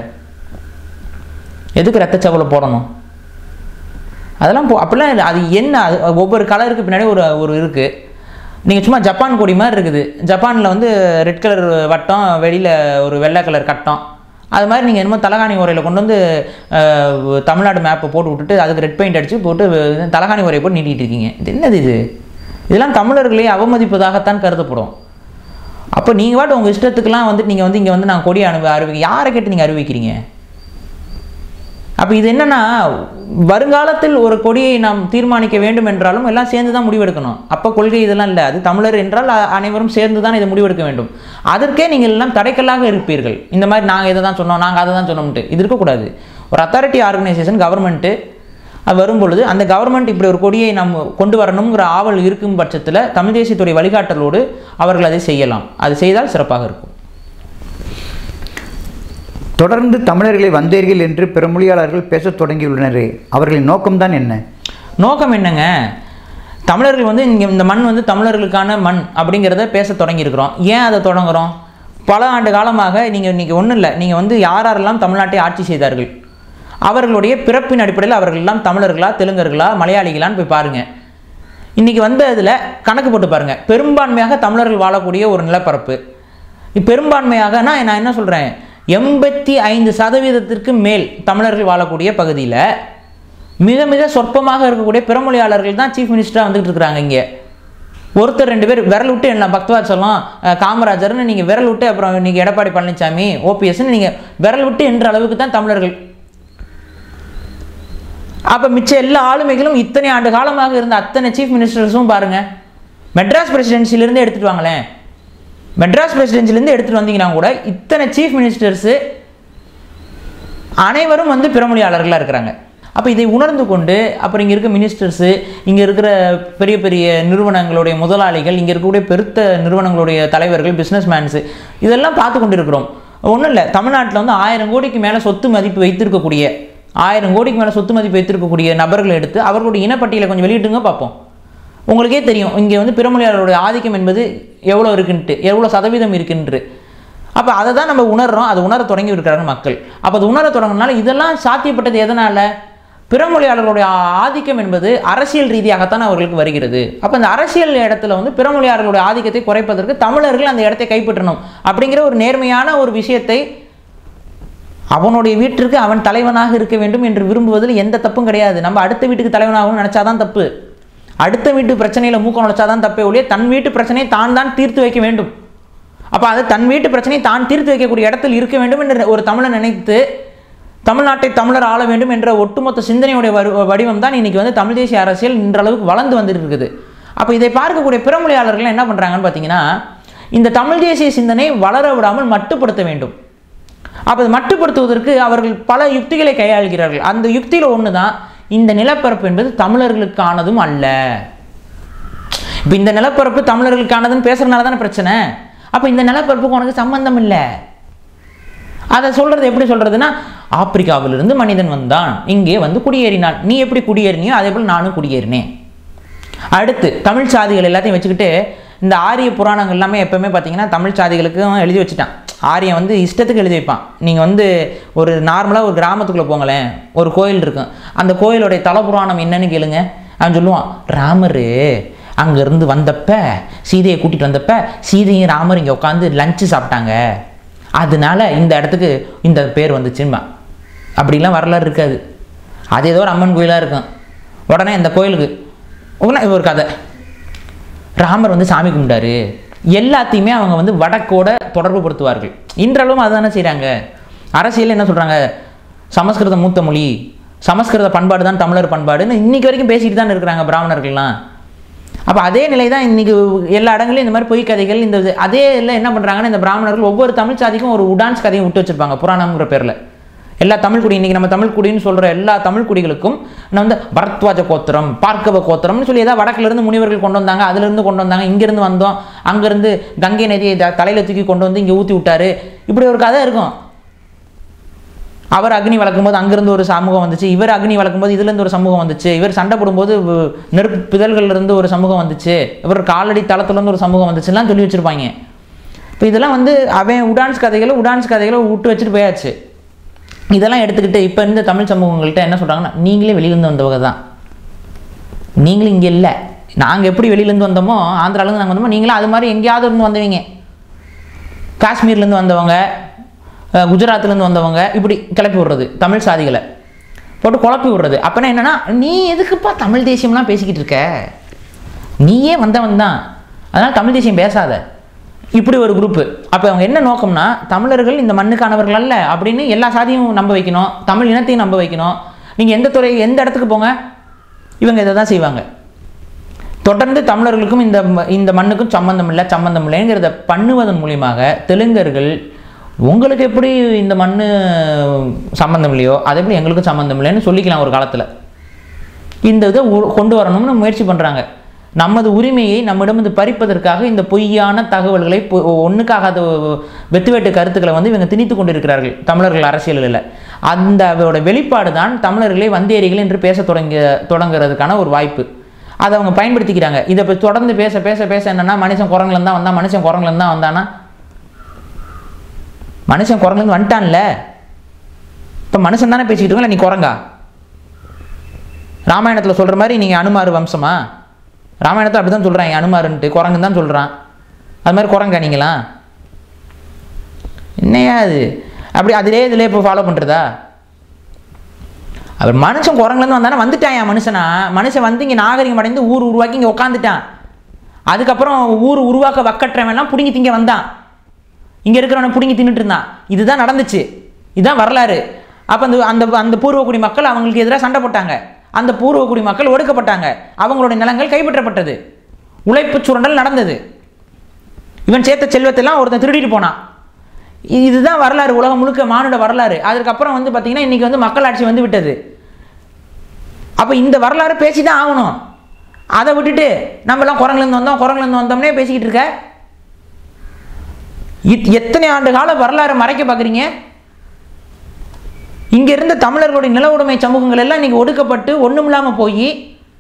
எதுக்கு ரத்த சிவப்பில் போடணும் அதெல்லாம் போ அப்படிலாம் இல்ல. அது என்ன அது ஒவ்வொரு கலருக்கு பின்னாடி ஒரு ஒரு இருக்குது நீங்கள் சும்மா ஜப்பான் கொடி மாதிரி இருக்குது ஜப்பானில் வந்து ரெட் கலர் வட்டம் வெளியில் ஒரு வெள்ளை கலர் கட்டம் அது மாதிரி நீங்கள் என்னமோ தலகாணி உரையில் கொண்டு வந்து அஹ், தமிழ்நாடு மேப்பை போட்டு விட்டுட்டு அதுக்கு ரெட் பெயிண்ட் அடித்து போட்டு தலகாணி உரையை போட்டு நீட்டிகிட்டு இருக்கீங்க இது என்னது இது இதெல்லாம் தமிழர்களே அவமதிப்பதாகத்தான் கருதப்படும் அப்போ நீங்கள் வாட்டு உங்கள் இஷ்டத்துக்கெல்லாம் வந்துட்டு நீங்கள் வந்து இங்கே வந்து நான் கொடி அனுபவ அறிவிக்க யாரை கேட்டு நீங்கள் அறிவிக்கிறீங்க அப்போ இது என்னன்னா வருங்காலத்தில் ஒரு கொடியை நாம் தீர்மானிக்க வேண்டும் என்றாலும் எல்லாம் சேர்ந்து தான் முடிவெடுக்கணும் அப்போ கொள்கை இதெல்லாம் இல்லை அது தமிழர் என்றால் அ- அனைவரும் சேர்ந்து தான் இதை முடிவெடுக்க வேண்டும் அதற்கே நீங்கள் எல்லாம் தடைக்கல்லாக இருப்பீர்கள் இந்த மாதிரி நாங்கள் இதை தான் சொன்னோம் நாங்கள் அதை தான் சொன்னோம்ட்டு இது இருக்கக்கூடாது ஒரு அத்தாரிட்டி ஆர்கனைசேஷன் கவர்மெண்ட்டு அது வரும்பொழுது அந்த கவர்மெண்ட் இப்படி ஒரு கொடியை நம்ம கொண்டு வரணுங்கிற ஆவல் இருக்கும் பட்சத்தில் தமிழ் தேசியத்துறை வழிகாட்டலோடு அவர்கள் அதை செய்யலாம் அது செய்தால் சிறப்பாக இருக்கும் தொடர்ந்து தமிழர்களை வந்தேர்கள் என்று பிற மொழியாளர்கள் பேசத் தொடங்கியுள்ளனரே அவர்களின் நோக்கம்தான் என்ன நோக்கம் என்னங்க தமிழர்கள் வந்து இங்கே இந்த மண் வந்து தமிழர்களுக்கான மண் அப்படிங்கிறத பேச தொடங்கியிருக்கிறோம் ஏன் அதை தொடங்குறோம் பல ஆண்டு காலமாக நீங்கள் இன்றைக்கி ஒன்றும் இல்லை நீங்கள் வந்து யார் யாரெல்லாம் தமிழ்நாட்டை ஆட்சி செய்தார்கள் அவர்களுடைய பிறப்பின் அடிப்படையில் அவர்கள் எல்லாம் தமிழர்களா தெலுங்கர்களா மலையாளிகளான்னு போய் பாருங்கள் இன்றைக்கி வந்த இதில் கணக்கு போட்டு பாருங்கள் பெரும்பான்மையாக தமிழர்கள் வாழக்கூடிய ஒரு நிலப்பரப்பு பெரும்பான்மையாகனா நான் என்ன சொல்கிறேன் எண்பத்தி ஐந்து சதவீதத்திற்கு மேல் தமிழர்கள் வாழக்கூடிய பகுதியில் மிக மிக சொற்பமாக இருக்கக்கூடிய பிறமொழியாளர்கள் தான் சீஃப் மினிஸ்டராக வந்துகிட்டு இருக்கிறாங்க இங்கே ஒருத்தர் ரெண்டு பேர் விரல் விட்டு என்ன பக்தவாச்சலம் காமராஜர்னு நீங்கள் விரல் விட்டு அப்புறம் நீங்கள் எடப்பாடி பழனிசாமி ஓபிஎஸ்ன்னு நீங்கள் விரல் விட்டு என்ற அளவுக்கு தான் தமிழர்கள் அப்போ மிச்ச எல்லா ஆளுமைகளும் இத்தனை ஆண்டு காலமாக இருந்த அத்தனை சீஃப் மினிஸ்டர்ஸும் பாருங்க மெட்ராஸ் பிரசிடென்சிலிருந்து எடுத்துட்டு வாங்களேன் மெட்ராஸ் பிரசிடென்சிலேருந்து எடுத்துகிட்டு வந்தீங்கன்னா கூட இத்தனை சீஃப் மினிஸ்டர்ஸு அனைவரும் வந்து பிறமொழியாளர்களாக இருக்கிறாங்க அப்போ இதை உணர்ந்து கொண்டு அப்புறம் இங்கே இருக்க மினிஸ்டர்ஸு இங்கே இருக்கிற பெரிய பெரிய நிறுவனங்களுடைய முதலாளிகள் இங்கே இருக்கக்கூடிய பெருத்த நிறுவனங்களுடைய தலைவர்கள் பிஸ்னஸ் மேன்ஸு இதெல்லாம் பார்த்து கொண்டு இருக்கிறோம் ஒன்றும் இல்லை தமிழ்நாட்டில் வந்து ஆயிரம் கோடிக்கு மேலே சொத்து மதிப்பு வைத்திருக்கக்கூடிய ஆயிரம் கோடிக்கு மேலே சொத்து மதிப்பு வைத்திருக்கக்கூடிய நபர்களை எடுத்து அவர்களுடைய இனப்பட்டியலை கொஞ்சம் வெளியிட்டுங்க பார்ப்போம் உங்களுக்கே தெரியும் இங்கே வந்து பிறமொழியாளருடைய ஆதிக்கம் என்பது எவ்வளோ இருக்குன்ட்டு எவ்வளோ சதவீதம் இருக்குன்று அப்போ அதை தான் நம்ம உணர்றோம் அதை உணர தொடங்கி இருக்கிறாங்க மக்கள் அப்போ அது உணர தொடங்கினால இதெல்லாம் சாத்தியப்பட்டது எதனால் பிறமொழியாளர்களுடைய ஆதிக்கம் என்பது அரசியல் ரீதியாகத்தான் அவர்களுக்கு வருகிறது அப்போ அந்த அரசியல் இடத்துல வந்து பிறமொழியாளர்களுடைய ஆதிக்கத்தை குறைப்பதற்கு தமிழர்கள் அந்த இடத்தை கைப்பற்றணும் அப்படிங்கிற ஒரு நேர்மையான ஒரு விஷயத்தை அவனுடைய வீட்டிற்கு அவன் தலைவனாக இருக்க வேண்டும் என்று விரும்புவதில் எந்த தப்பும் கிடையாது நம்ம அடுத்த வீட்டுக்கு தலைவனாகணும்னு நினச்சாதான் தப்பு அடுத்த வீட்டு பிரச்சனையில் மூக்கம் நுழைச்சாதான் தப்பே ஒழிய தன் வீட்டு பிரச்சனையை தான் தான் தீர்த்து வைக்க வேண்டும் அப்போ அது தன் வீட்டு பிரச்சனையை தான் தீர்த்து வைக்கக்கூடிய இடத்தில் இருக்க வேண்டும் என்று ஒரு தமிழன் நினைத்து தமிழ்நாட்டை தமிழர் ஆள வேண்டும் என்ற ஒட்டுமொத்த சிந்தனையுடைய வரு வடிவம் தான் இன்னைக்கு வந்து தமிழ் தேசிய அரசியல் இன்றளவுக்கு வளர்ந்து வந்துட்டு இருக்குது அப்போ இதை பார்க்கக்கூடிய பிறமொழியாளர்கள் என்ன பண்ணுறாங்கன்னு பார்த்தீங்கன்னா இந்த தமிழ் தேசிய சிந்தனை வளர விடாமல் மட்டுப்படுத்த வேண்டும் அப்போ அதை மட்டுப்படுத்துவதற்கு அவர்கள் பல யுக்திகளை கையாள்கிறார்கள் அந்த யுக்தியில் ஒன்று தான் இந்த நிலப்பரப்பு என்பது தமிழர்களுக்கானதும் அல்ல இப்போ இந்த நிலப்பரப்பு தமிழர்களுக்கானதுன்னு பேசுறதுனால தானே பிரச்சனை அப்போ இந்த நிலப்பரப்புக்கு உனக்கு சம்பந்தம் இல்லை அதை சொல்றது எப்படி சொல்றதுன்னா ஆப்பிரிக்காவிலிருந்து மனிதன் வந்தான் இங்கே வந்து குடியேறினான் நீ எப்படி குடியேறினியோ அதே போல் நானும் குடியேறினேன் அடுத்து தமிழ் சாதிகள் எல்லாத்தையும் வச்சுக்கிட்டு இந்த ஆரிய புராணங்கள் எல்லாமே எப்பவுமே பார்த்தீங்கன்னா தமிழ் சாதிகளுக்கும் எழுதி வச்சுட்டான் ஆரியன் வந்து இஷ்டத்துக்கு எழுதி வைப்பான் நீங்கள் வந்து ஒரு நார்மலாக ஒரு கிராமத்துக்குள்ளே போங்களேன் ஒரு கோயில் இருக்கும் அந்த கோயிலுடைய தல புராணம் என்னன்னு கேளுங்க அவன் சொல்லுவான் ராமர் அங்கேருந்து வந்தப்ப சீதையை கூட்டிகிட்டு வந்தப்ப சீதையும் ராமர் இங்கே உட்காந்து லஞ்சு சாப்பிட்டாங்க அதனால இந்த இடத்துக்கு இந்த பேர் வந்துச்சுன்பா அப்படிலாம் வரலாறு இருக்காது அது ஏதோ ஒரு அம்மன் கோயிலாக இருக்கும் உடனே இந்த கோயிலுக்கு உடனே இது ஒரு கதை ராமர் வந்து சாமி கும்பிட்டாரு எல்லாத்தையுமே அவங்க வந்து வடக்கோட தொடர்பு படுத்துவார்கள் இன்றளவும் அதுதானே செய்கிறாங்க அரசியல் என்ன சொல்கிறாங்க சமஸ்கிருத மூத்த மொழி சமஸ்கிருத பண்பாடு தான் தமிழர் பண்பாடுன்னு இன்னைக்கு வரைக்கும் பேசிட்டு தான் இருக்கிறாங்க பிராமணர்கள்லாம் அப்போ அதே நிலை தான் இன்றைக்கி எல்லா இடங்களையும் இந்த மாதிரி பொய் கதைகள் இந்த இது- அதே இல்லை என்ன பண்ணுறாங்கன்னா இந்த பிராமணர்கள் ஒவ்வொரு தமிழ் சாதிக்கும் ஒரு உடான்ஸ் கதையும் விட்டு வச்சிருப்பாங்க புராணம்ங்கிற பேரில் எல்லா தமிழ் குடி இன்றைக்கி நம்ம தமிழ் குடின்னு சொல்கிற எல்லா தமிழ் குடிகளுக்கும் நான் வந்து பரத்வாஜ கோத்திரம் பார்க்கவ கோத்திரம்னு சொல்லி ஏதாவது வடக்குலேருந்து முனிவர்கள் கொண்டு வந்தாங்க அதுலேருந்து கொண்டு வந்தாங்க இங்கேருந்து வந்தோம் அங்கேருந்து கங்கை நதியை த- தலையில தூக்கி கொண்டு வந்து இங்கே ஊற்றி விட்டாரு இப்படி ஒரு கதை இருக்கும் அவர் அக்னி வளர்க்கும்போது அங்கிருந்து ஒரு சமூகம் வந்துச்சு இவர் அக்னி வளர்க்கும்போது இதுலேருந்து ஒரு சமூகம் வந்துச்சு இவர் சண்டை போடும்போது வ- நெருப்பு பிதழ்கள்ல இருந்து ஒரு சமூகம் வந்துச்சு இவர் காலடி தளத்துலேருந்து ஒரு சமூகம் வந்துச்சுலாம் சொல்லி வச்சுருப்பாங்க இப்போ இதெல்லாம் வந்து அவன் உடான்ஸ் கதைகளை உடான்ஸ் கதைகளை விட்டு வச்சுட்டு போயாச்சு இதெல்லாம் எடுத்துக்கிட்டு இப்போ இருந்த தமிழ் சமூகங்கள்ட்ட என்ன சொல்கிறாங்கன்னா நீங்களே வெளியிலேருந்து வந்தவங்க தான் நீங்களும் இங்கே இல்லை நாங்கள் எப்படி வெளியிலேருந்து வந்தோமோ ஆந்திராலேருந்து நாங்கள் வந்தோமோ நீங்களும் அது மாதிரி எங்கேயாவது இருந்து வந்தவங்க காஷ்மீர்லேருந்து வந்தவங்க அஹ், குஜராத்லேருந்து வந்தவங்க இப்படி கிளப்பி விடுறது தமிழ் சாதிகளை போட்டு குழப்பி விடுறது அப்போனா என்னன்னா நீ எதுக்குப்பா தமிழ் தேசியம்லாம் பேசிக்கிட்டு இருக்க நீயே வந்தவன் தான் அதனால் தமிழ் தேசியம் பேசாத இப்படி ஒரு குரூப்பு அப்போ அவங்க என்ன நோக்கம்னா தமிழர்கள் இந்த மண்ணுக்கானவர்கள் அல்ல அப்படின்னு எல்லா சாதியும் நம்ப வைக்கணும் தமிழ் இனத்தையும் நம்ப வைக்கணும் நீங்கள் எந்த துறை எந்த இடத்துக்கு போங்க இவங்க இதை தான் செய்வாங்க தொடர்ந்து தமிழர்களுக்கும் இந்த ம- இந்த மண்ணுக்கும் சம்பந்தம் இல்லை சம்பந்தம் இல்லைங்கிறத பண்ணுவதன் மூலியமாக தெலுங்கர்கள் உங்களுக்கு எப்படி இந்த மண் சம்பந்தம் இல்லையோ அதே எப்படி எங்களுக்கும் சம்பந்தம் இல்லைன்னு சொல்லிக்கலாம் ஒரு காலத்தில் இந்த இதை உ- கொண்டு வரணும்னு முயற்சி பண்ணுறாங்க நமது உரிமையை நம்மிடம் வந்து பறிப்பதற்காக இந்த பொய்யான தகவல்களை பொ- ஒண்ணுக்காகாத வெத்து வெட்டு கருத்துக்களை வந்து இவங்க திணித்து கொண்டிருக்கிறார்கள் தமிழர்கள் அரசியலில் அந்த அதோட வெளிப்பாடு தான் தமிழர்களை வந்தேரிகள் என்று பேச தொடங்க தொடங்குறதுக்கான ஒரு வாய்ப்பு அதை அவங்க பயன்படுத்திக்கிறாங்க இதை இப்போ தொடர்ந்து பேச பேச பேச என்னன்னா மனுஷன் குரங்குலேருந்து தான் வந்தான் மனுஷன் குரங்குலேருந்து தான் வந்தானா மனுஷன் குரங்குலேருந்து வந்துட்டான்ல இப்போ மனுஷன் தானே பேசிக்கிட்டு இருக்கோம் நீ குரங்கா ராமாயணத்தில் சொல்கிற மாதிரி நீங்கள் அனுமார் வம்சமா ராமாயணத்தில் அப்படி தான் சொல்கிறாங்க அனுமாருன்ட்டு குரங்குன்னு தான் சொல்கிறான் அது மாதிரி குரங்கா நீங்களா என்னையா அது அப்படி அதிலே இதிலே இப்போ ஃபாலோ பண்ணுறதா அவர் மனுஷன் குரங்குலேருந்து வந்தானே வந்துட்டான் என் மனுஷனா மனுஷன் வந்து இங்கே நாகரிகம் அடைந்து ஊர் உருவாக்கி இங்கே உட்காந்துட்டான் அதுக்கப்புறம் ஊர் உருவாக்க வக்கற்றவன்லாம் பிடுங்கி திங்க வந்தான் இங்கே இருக்கிறவனை பிடுங்கி தின்னுட்டு இருந்தான் இதுதான் நடந்துச்சு இதுதான் வரலாறு அப்போ அந்த அந்த அந்த பூர்வக்குடி மக்கள் அவங்களுக்கு எதிராக சண்டை போட்டாங்க அந்த பூர்வக்குடி மக்கள் ஒடுக்கப்பட்டாங்க அவங்களுடைய நிலங்கள் கைப்பற்றப்பட்டது உழைப்பு சுரண்டல் நடந்தது இவன் சேர்த்த செல்வத்தெல்லாம் ஒருத்தன் திருடிட்டு போனான் இ- இதுதான் வரலாறு உலகம் முழுக்க மானுட வரலாறு அதுக்கப்புறம் வந்து பார்த்தீங்கன்னா இன்னைக்கு வந்து மக்களாட்சி வந்து விட்டது அப்போ இந்த வரலாறு பேசி தான் ஆகணும் அதை விட்டுட்டு நம்மலாம் குரங்குலேருந்து வந்தோம் குரங்குலேருந்து வந்தோம்னே பேசிக்கிட்டு இருக்க இத்- எத்தனை ஆண்டு கால வரலாறு மறைக்க பார்க்குறீங்க இங்க இருந்த தமிழர்களுடைய நில உடைமை சமூகங்கள் எல்லாம் இன்னைக்கு ஒடுக்கப்பட்டு ஒண்ணும் இல்லாம போய்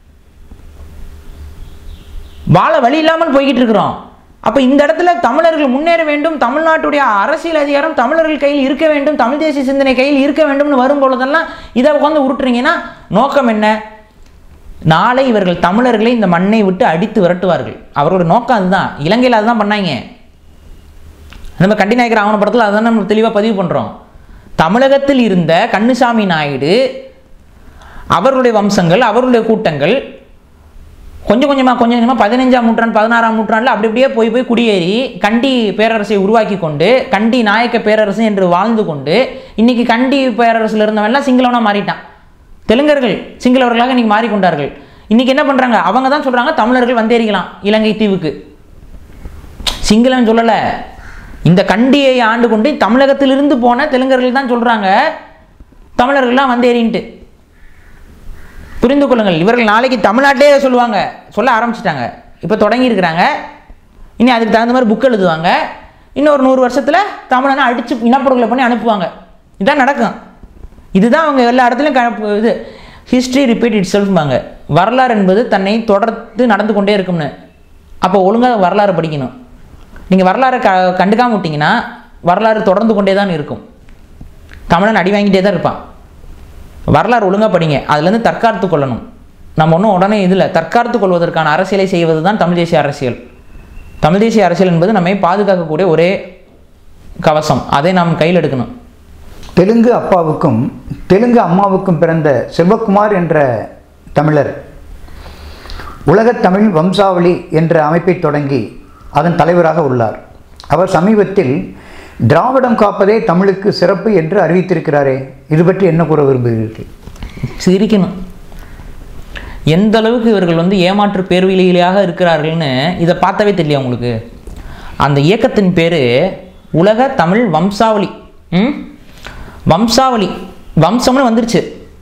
வாழ வழி இல்லாமல் போய்கிட்டு இருக்கிறோம் அப்ப இந்த இடத்துல தமிழர்கள் முன்னேற வேண்டும் தமிழ்நாட்டுடைய அரசியல் அதிகாரம் தமிழர்கள் கையில் இருக்க வேண்டும் தமிழ் தேசிய சிந்தனை கையில் இருக்க வேண்டும்னு வரும் பொழுதெல்லாம் இதை உட்காந்து உருட்டுறீங்கன்னா நோக்கம் என்ன நாளை இவர்கள் தமிழர்களை இந்த மண்ணை விட்டு அடித்து விரட்டுவார்கள் அவரோட நோக்கம் அதுதான் இலங்கையில் அதுதான் பண்ணாங்க நம்ம கண்டி நாயக்கர் ஆவண படத்தில் அதான் நம்ம தெளிவாக பதிவு பண்ணுறோம் தமிழகத்தில் இருந்த கண்ணுசாமி நாயுடு அவர்களுடைய வம்சங்கள் அவர்களுடைய கூட்டங்கள் கொஞ்சம் கொஞ்சமாக கொஞ்சம் கொஞ்சமாக பதினஞ்சாம் நூற்றாண்டு பதினாறாம் நூற்றாண்டில் அப்படி அப்படியே போய் போய் குடியேறி கண்டி பேரரசை உருவாக்கி கொண்டு கண்டி நாயக்க பேரரசு என்று வாழ்ந்து கொண்டு இன்னைக்கு கண்டி பேரரசில் இருந்தவன்லாம் சிங்களவனா மாறிட்டான் தெலுங்கர்கள் சிங்களவர்களாக இன்னைக்கு மாறிக்கொண்டார்கள் இன்னைக்கு என்ன பண்ணுறாங்க அவங்க தான் சொல்கிறாங்க தமிழர்கள் வந்தேறிக்கலாம் இலங்கை தீவுக்கு சிங்களம் சொல்லலை இந்த கண்டியை ஆண்டு கொண்டு தமிழகத்திலிருந்து போன தெலுங்கர்கள் தான் சொல்கிறாங்க தமிழர்கள்லாம் வந்தேறின்ட்டு புரிந்து கொள்ளுங்கள் இவர்கள் நாளைக்கு தமிழ்நாட்டிலே சொல்லுவாங்க சொல்ல ஆரம்பிச்சிட்டாங்க இப்போ தொடங்கி இருக்கிறாங்க இனி அதுக்கு தகுந்த மாதிரி புக் எழுதுவாங்க இன்னொரு நூறு வருஷத்தில் தமிழனை அடித்து இனப்படுகொலை பண்ணி அனுப்புவாங்க இதான் நடக்கும் இதுதான் அவங்க எல்லா இடத்துலையும் க இது ஹிஸ்ட்ரி ரிப்பீட் இட் செல்ஃபாங்க வரலாறு என்பது தன்னை தொடர்ந்து நடந்து கொண்டே இருக்கும்னு அப்போ ஒழுங்காக வரலாறு படிக்கணும் நீங்கள் வரலாறை க கண்டுக்காம விட்டீங்கன்னா வரலாறு தொடர்ந்து கொண்டே தான் இருக்கும் தமிழன் அடி வாங்கிட்டே தான் இருப்பான் வரலாறு ஒழுங்காக படிங்க அதுலேருந்து தற்காத்து கொள்ளணும் நம்ம ஒன்றும் உடனே இதில் தற்காத்து கொள்வதற்கான அரசியலை செய்வது தான் தமிழ் தேசிய அரசியல் தமிழ் தேசிய அரசியல் என்பது நம்மை பாதுகாக்கக்கூடிய ஒரே கவசம் அதை நாம் கையில் எடுக்கணும் தெலுங்கு அப்பாவுக்கும் தெலுங்கு அம்மாவுக்கும் பிறந்த செல்வகுமார் என்ற தமிழர் உலகத் தமிழ் வம்சாவளி என்ற அமைப்பை தொடங்கி அதன் தலைவராக உள்ளார் அவர் சமீபத்தில் திராவிடம் காப்பதே தமிழுக்கு சிறப்பு என்று அறிவித்திருக்கிறாரே இது பற்றி என்ன கூற விரும்புகிறீர்கள் சிரிக்கணும் எந்த அளவுக்கு இவர்கள் வந்து ஏமாற்று பேர்வழியாக இருக்கிறார்கள்னு இதை பார்த்தாவே தெரியல உங்களுக்கு அந்த இயக்கத்தின் பேர் உலக தமிழ் வம்சாவளி ம் வம்சாவளி வம்சம்னு வந்துருச்சு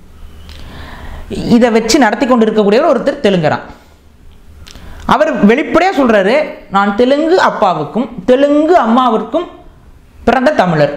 இதை வச்சு நடத்தி கொண்டு இருக்கக்கூடியவர் ஒருத்தர் தெலுங்கரான் அவர் வெளிப்படையாக சொல்றாரு நான் தெலுங்கு அப்பாவுக்கும் தெலுங்கு அம்மாவிற்கும் பிறந்த தமிழர்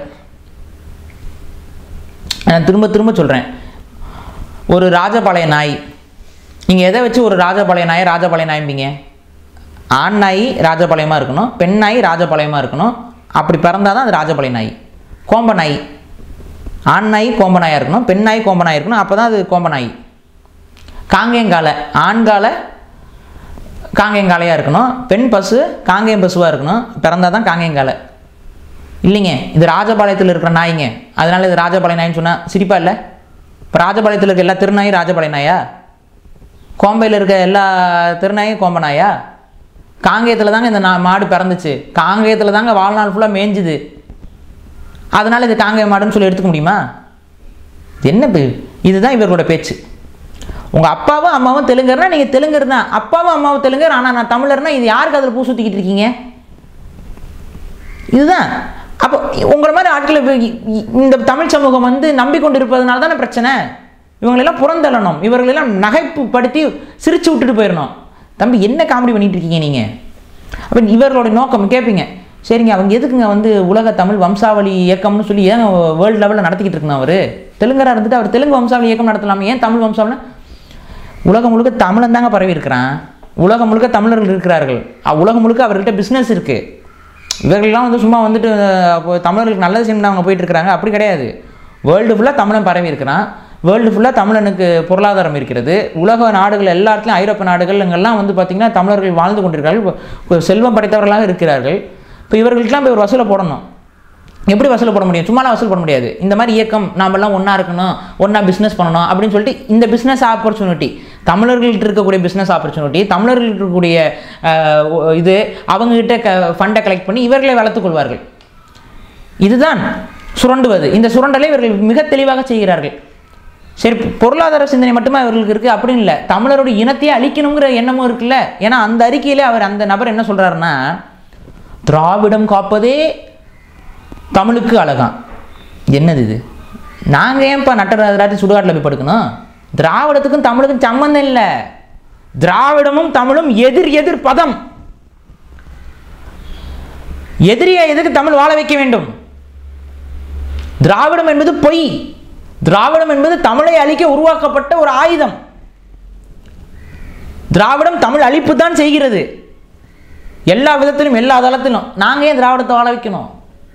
நான் திரும்ப திரும்ப சொல்கிறேன் ஒரு ராஜபாளைய நாய் நீங்கள் எதை வச்சு ஒரு ராஜபாளைய நாயை ராஜபாளைய நாய்ம்பீங்க ஆண் நாய் ராஜபாளையமாக இருக்கணும் பெண் நாய் ராஜபாளையமாக இருக்கணும் அப்படி பிறந்தால் தான் அது ராஜபாளைய நாய் கோம்ப நாய் ஆண் நாய் கோம்ப நாயாக இருக்கணும் பெண் நாய் கோம்ப நாய் இருக்கணும் அப்போ தான் அது கோம்ப நாய் காங்கேயங்காலை ஆண்கால காங்கேயங்காலையாக இருக்கணும் பெண் பசு காங்கேயம் பசுவாக இருக்கணும் பிறந்தால் தான் காங்கேயங்காலை இல்லைங்க இது ராஜபாளையத்தில் இருக்கிற நாய்ங்க அதனால இது ராஜபாளைய நாயின்னு சொன்னால் சிரிப்பா இல்லை இப்போ ராஜபாளையத்தில் இருக்க எல்லா திருநாயும் ராஜபாளைய நாயா கோம்பையில் இருக்க எல்லா திருநாயும் கோம்ப நாயா காங்கேயத்தில் தாங்க இந்த நா- மாடு பிறந்துச்சு காங்கேயத்தில் தாங்க வாழ்நாள் ஃபுல்லாக மேய்ஞ்சுது அதனால இது காங்கேய மாடுன்னு சொல்லி எடுத்துக்க முடியுமா இது என்ன பே- இதுதான் இவர்களோட பேச்சு உங்கள் அப்பாவும் அம்மாவும் தெலுங்கர்னா நீங்கள் தெலுங்கர் தான் அப்பாவும் அம்மாவும் தெலுங்கர் ஆனால் நான் தமிழர்னா இது யாருக்கு அதில் பூ சுற்றிக்கிட்டு இருக்கீங்க இதுதான் அப்போ உங்களை மாதிரி ஆட்களை இப்ப இ- இ- இந்த தமிழ் சமூகம் வந்து நம்பிக்கொண்டிருப்பதனால தானே பிரச்சனை இவங்களெல்லாம் புறந்தள்ளணும் இவர்களெல்லாம் நகைப்பு படுத்தி சிரிச்சு விட்டுட்டு போயிடணும் தம்பி என்ன காமெடி பண்ணிட்டு இருக்கீங்க நீங்கள் அப்போ இவர்களோட நோக்கம் கேட்பீங்க சரிங்க அவங்க எதுக்குங்க வந்து உலக தமிழ் வம்சாவளி இயக்கம்னு சொல்லி ஏன் வேர்ல்டு லெவலில் நடத்திக்கிட்டு இருக்குங்க அவர் தெலுங்கராக இருந்துட்டு அவர் தெலுங்கு வம்சாவளி இயக்கம் நடத்தலாமே ஏன் தமிழ் வம்சாவளி உலகம் முழுக்க தமிழன் தாங்க பரவி இருக்கிறான் உலகம் முழுக்க தமிழர்கள் இருக்கிறார்கள் அ- உலகம் முழுக்க அவர்கிட்ட பிஸ்னஸ் இருக்குது இவர்கள்லாம் வந்து சும்மா வந்துட்டு அஹ், அப்போ தமிழர்களுக்கு நல்லது செய்யணும் அவங்க போயிட்டு இருக்காங்க அப்படி கிடையாது வேர்ல்டு ஃபுல்லாக தமிழன் பரவி இருக்கிறான் வேர்ல்டு ஃபுல்லாக தமிழனுக்கு பொருளாதாரம் இருக்கிறது உலக நாடுகள் எல்லா இடத்துலையும் ஐரோப்பிய நாடுகள் இங்கெல்லாம் வந்து பார்த்திங்கன்னா தமிழர்கள் வாழ்ந்து கொண்டிருக்கிறார்கள் இப்போ- இப்போ செல்வம் படைத்தவர்களாக இருக்கிறார்கள் இப்போ இவர்களுக்கெல்லாம் போய் ஒரு வசூலை போடணும் எப்படி வசூல் போட முடியும் சும்மாலாம் வசூல் பண்ண முடியாது இந்த மாதிரி இயக்கம் நாமெல்லாம் ஒன்றா இருக்கணும் ஒன்றா பிஸ்னஸ் பண்ணணும் அப்படின்னு சொல்லிட்டு இந்த பிஸ்னஸ் ஆப்பர்ச்சுனிட்டி தமிழர்கள்ட்ட இருக்கக்கூடிய பிஸ்னஸ் ஆப்பர்ச்சுனிட்டி தமிழர்கள் இருக்கக்கூடிய அஹ், ஒ- இது அவங்ககிட்ட க ஃபண்டை கலெக்ட் பண்ணி இவர்களை வளர்த்துக் கொள்வார்கள் இதுதான் சுரண்டுவது இந்த சுரண்டலை இவர்கள் மிக தெளிவாக செய்கிறார்கள் சரி பொருளாதார சிந்தனை மட்டுமே அவர்களுக்கு இருக்குது அப்படின்னு இல்லை தமிழருடைய இனத்தையே அழிக்கணுங்கிற எண்ணமும் இருக்குல்ல ஏன்னா அந்த அறிக்கையிலே அவர் அந்த நபர் என்ன சொல்றாருன்னா திராவிடம் காப்பதே தமிழுக்கு அழகாம் என்னது இது நாங்கள் ஏன்ப்பா நட்டராஜராஜ் சுடுகாட்டில் போய் படுக்கணும் திராவிடத்துக்கும் தமிழுக்கும் சம்மந்தம் இல்லை திராவிடமும் தமிழும் எதிர் எதிர் பதம் எதிரியை எதுக்கு தமிழ் வாழ வைக்க வேண்டும் திராவிடம் என்பது பொய் திராவிடம் என்பது தமிழை அழிக்க உருவாக்கப்பட்ட ஒரு ஆயுதம் திராவிடம் தமிழ் அழிப்பு தான் செய்கிறது எல்லா விதத்திலும் எல்லா தளத்திலும் நாங்க ஏன் திராவிடத்தை வாழ வைக்கணும்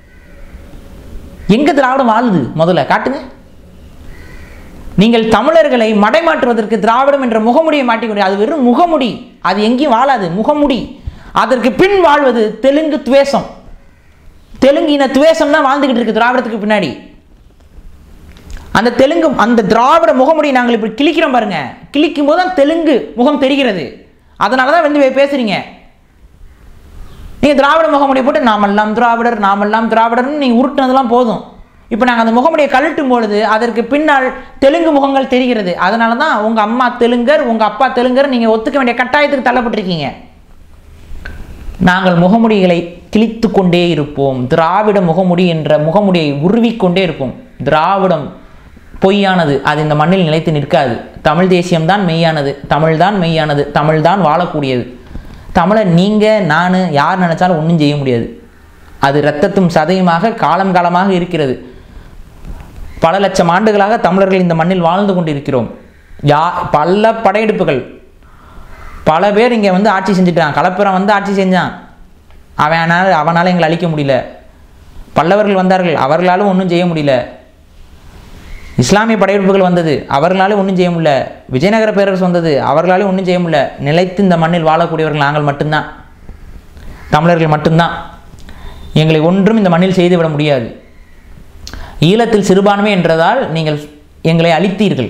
எங்க திராவிடம் வாழுது முதல்ல காட்டுங்க நீங்கள் தமிழர்களை மடைமாற்றுவதற்கு திராவிடம் என்ற முகமுடியை மாட்டிக்கொண்டு அது வெறும் முகமுடி அது எங்கேயும் வாழாது முகமுடி அதற்கு பின் வாழ்வது தெலுங்கு துவேஷம் தெலுங்கு இன துவேஷம் தான் வாழ்ந்துகிட்டு இருக்கு திராவிடத்துக்கு பின்னாடி அந்த தெலுங்கு அந்த திராவிட முகமுடியை நாங்கள் இப்படி கிழிக்கிறோம் பாருங்க கிழிக்கும் போது தான் தெலுங்கு முகம் தெரிகிறது அதனால தான் வந்து பேசுறீங்க நீங்கள் திராவிட முகமுடியை போட்டு நாமெல்லாம் திராவிடர் நாமெல்லாம் திராவிடர்னு நீங்கள் உருட்டினதெல்லாம் போதும் இப்போ நாங்கள் அந்த முகமுடியை கழட்டும் பொழுது அதற்கு பின்னால் தெலுங்கு முகங்கள் தெரிகிறது அதனால தான் உங்கள் அம்மா தெலுங்கர் உங்கள் அப்பா தெலுங்கர் நீங்கள் ஒத்துக்க வேண்டிய கட்டாயத்துக்கு தள்ளப்பட்டிருக்கீங்க நாங்கள் முகமுடிகளை கிழித்து கொண்டே இருப்போம் திராவிட முகமுடி என்ற முகமுடியை உருவிக்கொண்டே இருப்போம் திராவிடம் பொய்யானது அது இந்த மண்ணில் நிலைத்து நிற்காது தமிழ் தேசியம்தான் மெய்யானது தமிழ் தான் மெய்யானது தமிழ் தான் வாழக்கூடியது தமிழை நீங்கள் நான் யார் நினைச்சாலும் ஒன்றும் செய்ய முடியாது அது இரத்தத்தும் சதையுமாக காலம் காலமாக இருக்கிறது பல லட்சம் ஆண்டுகளாக தமிழர்கள் இந்த மண்ணில் வாழ்ந்து கொண்டிருக்கிறோம் யா பல படையெடுப்புகள் பல பேர் இங்கே வந்து ஆட்சி செஞ்சுட்டான் கலப்புறம் வந்து ஆட்சி செஞ்சான் அவனால் அவனால் எங்களை அழிக்க முடியல பல்லவர்கள் வந்தார்கள் அவர்களாலும் ஒன்றும் செய்ய முடியல இஸ்லாமிய படையெடுப்புகள் வந்தது அவர்களாலும் ஒன்றும் செய்ய முடியல விஜயநகர பேரரசு வந்தது அவர்களாலும் ஒன்றும் செய்ய முடியல நிலைத்து இந்த மண்ணில் வாழக்கூடியவர்கள் நாங்கள் மட்டும்தான் தமிழர்கள் மட்டும்தான் எங்களை ஒன்றும் இந்த மண்ணில் செய்துவிட முடியாது ஈழத்தில் சிறுபான்மை என்றதால் நீங்கள் எங்களை அழித்தீர்கள்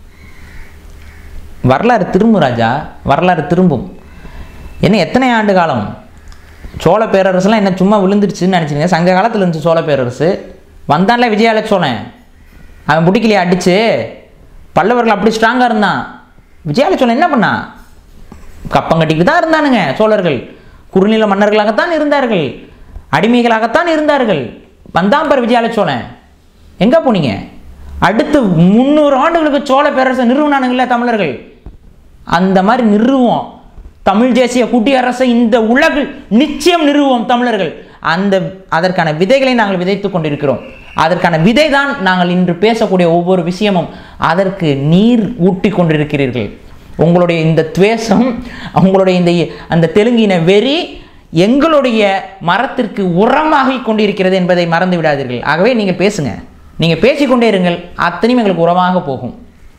வரலாறு திரும்பும் ராஜா வரலாறு திரும்பும் என்ன எத்தனை ஆண்டு காலம் சோழ பேரரசுலாம் என்ன சும்மா விழுந்துருச்சுன்னு நினச்சிங்க சங்க காலத்தில் இருந்துச்சு சோழ பேரரசு வந்தான்ல விஜயாலய சோழன் அவன் புடிக்கலையே அடிச்சு பல்லவர்கள் அப்படி ஸ்ட்ராங்காக இருந்தான் விஜயாலய சோழன் என்ன பண்ணான் கப்பம் கட்டிக்கிட்டு தான் இருந்தானுங்க சோழர்கள் குறுநில மன்னர்களாகத்தான் இருந்தார்கள் அடிமைகளாகத்தான் இருந்தார்கள் வந்தான் பார் விஜயாலய சோழன் எங்கே போனீங்க அடுத்து முந்நூறு ஆண்டுகளுக்கு சோழ பேரரசை நிறுவனானுங்களே தமிழர்கள் அந்த மாதிரி நிறுவோம் தமிழ் தேசிய குடியரசை இந்த உலகில் நிச்சயம் நிறுவோம் தமிழர்கள் அந்த அதற்கான விதைகளை நாங்கள் விதைத்துக் கொண்டிருக்கிறோம் அதற்கான விதை தான் நாங்கள் இன்று பேசக்கூடிய ஒவ்வொரு விஷயமும் அதற்கு நீர் ஊட்டி கொண்டிருக்கிறீர்கள் உங்களுடைய இந்த துவேஷம் உங்களுடைய இந்த அந்த தெலுங்கின வெறி எங்களுடைய மரத்திற்கு உரமாகி கொண்டிருக்கிறது என்பதை மறந்து விடாதீர்கள் ஆகவே நீங்கள் பேசுங்க நீங்கள் பேசிக்கொண்டே இருங்கள் அத்தனையும் எங்களுக்கு உரமாக போகும்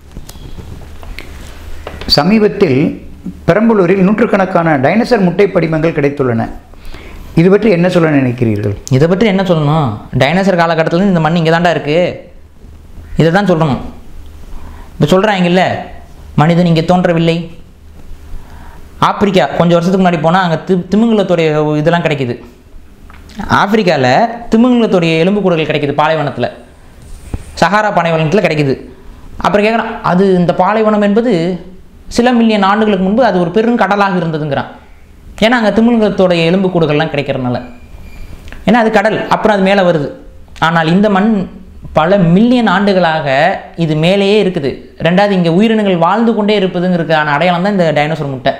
சமீபத்தில் பெரம்பலூரில் நூற்றுக்கணக்கான டைனோசர் முட்டை படிமங்கள் கிடைத்துள்ளன இது பற்றி என்ன சொல்ல நினைக்கிறீர்கள் இதை பற்றி என்ன சொல்லணும் டைனோசர் காலகட்டத்தில் இந்த மண் இங்கே தாண்டா இருக்குது இதை தான் சொல்லணும் இப்போ சொல்கிறாங்கல்ல மனிதன் இங்கே தோன்றவில்லை ஆப்பிரிக்கா கொஞ்சம் வருஷத்துக்கு முன்னாடி போனால் அங்கே தி திமிங்கலத்துடைய இதெல்லாம் கிடைக்குது ஆப்பிரிக்காவில் திமிங்கலத்துடைய எலும்புக்கூடுகள் கிடைக்குது பாலைவனத்தில் சஹாரா பாலைவனத்தில் கிடைக்குது அப்புறம் கேட்குறான் அது இந்த பாலைவனம் என்பது சில மில்லியன் ஆண்டுகளுக்கு முன்பு அது ஒரு பெருங்கடலாக இருந்ததுங்கிறான் ஏன்னா அங்கே திமிங்கலத்தோடைய எலும்புக்கூடுகள்லாம் கிடைக்கிறனால ஏன்னா அது கடல் அப்புறம் அது மேலே வருது ஆனால் இந்த மண் பல மில்லியன் ஆண்டுகளாக இது மேலேயே இருக்குது ரெண்டாவது இங்கே உயிரினங்கள் வாழ்ந்து கொண்டே இருப்பதுங்கிறதுக்கான அடையாளம் தான் இந்த டைனோசர் முட்டை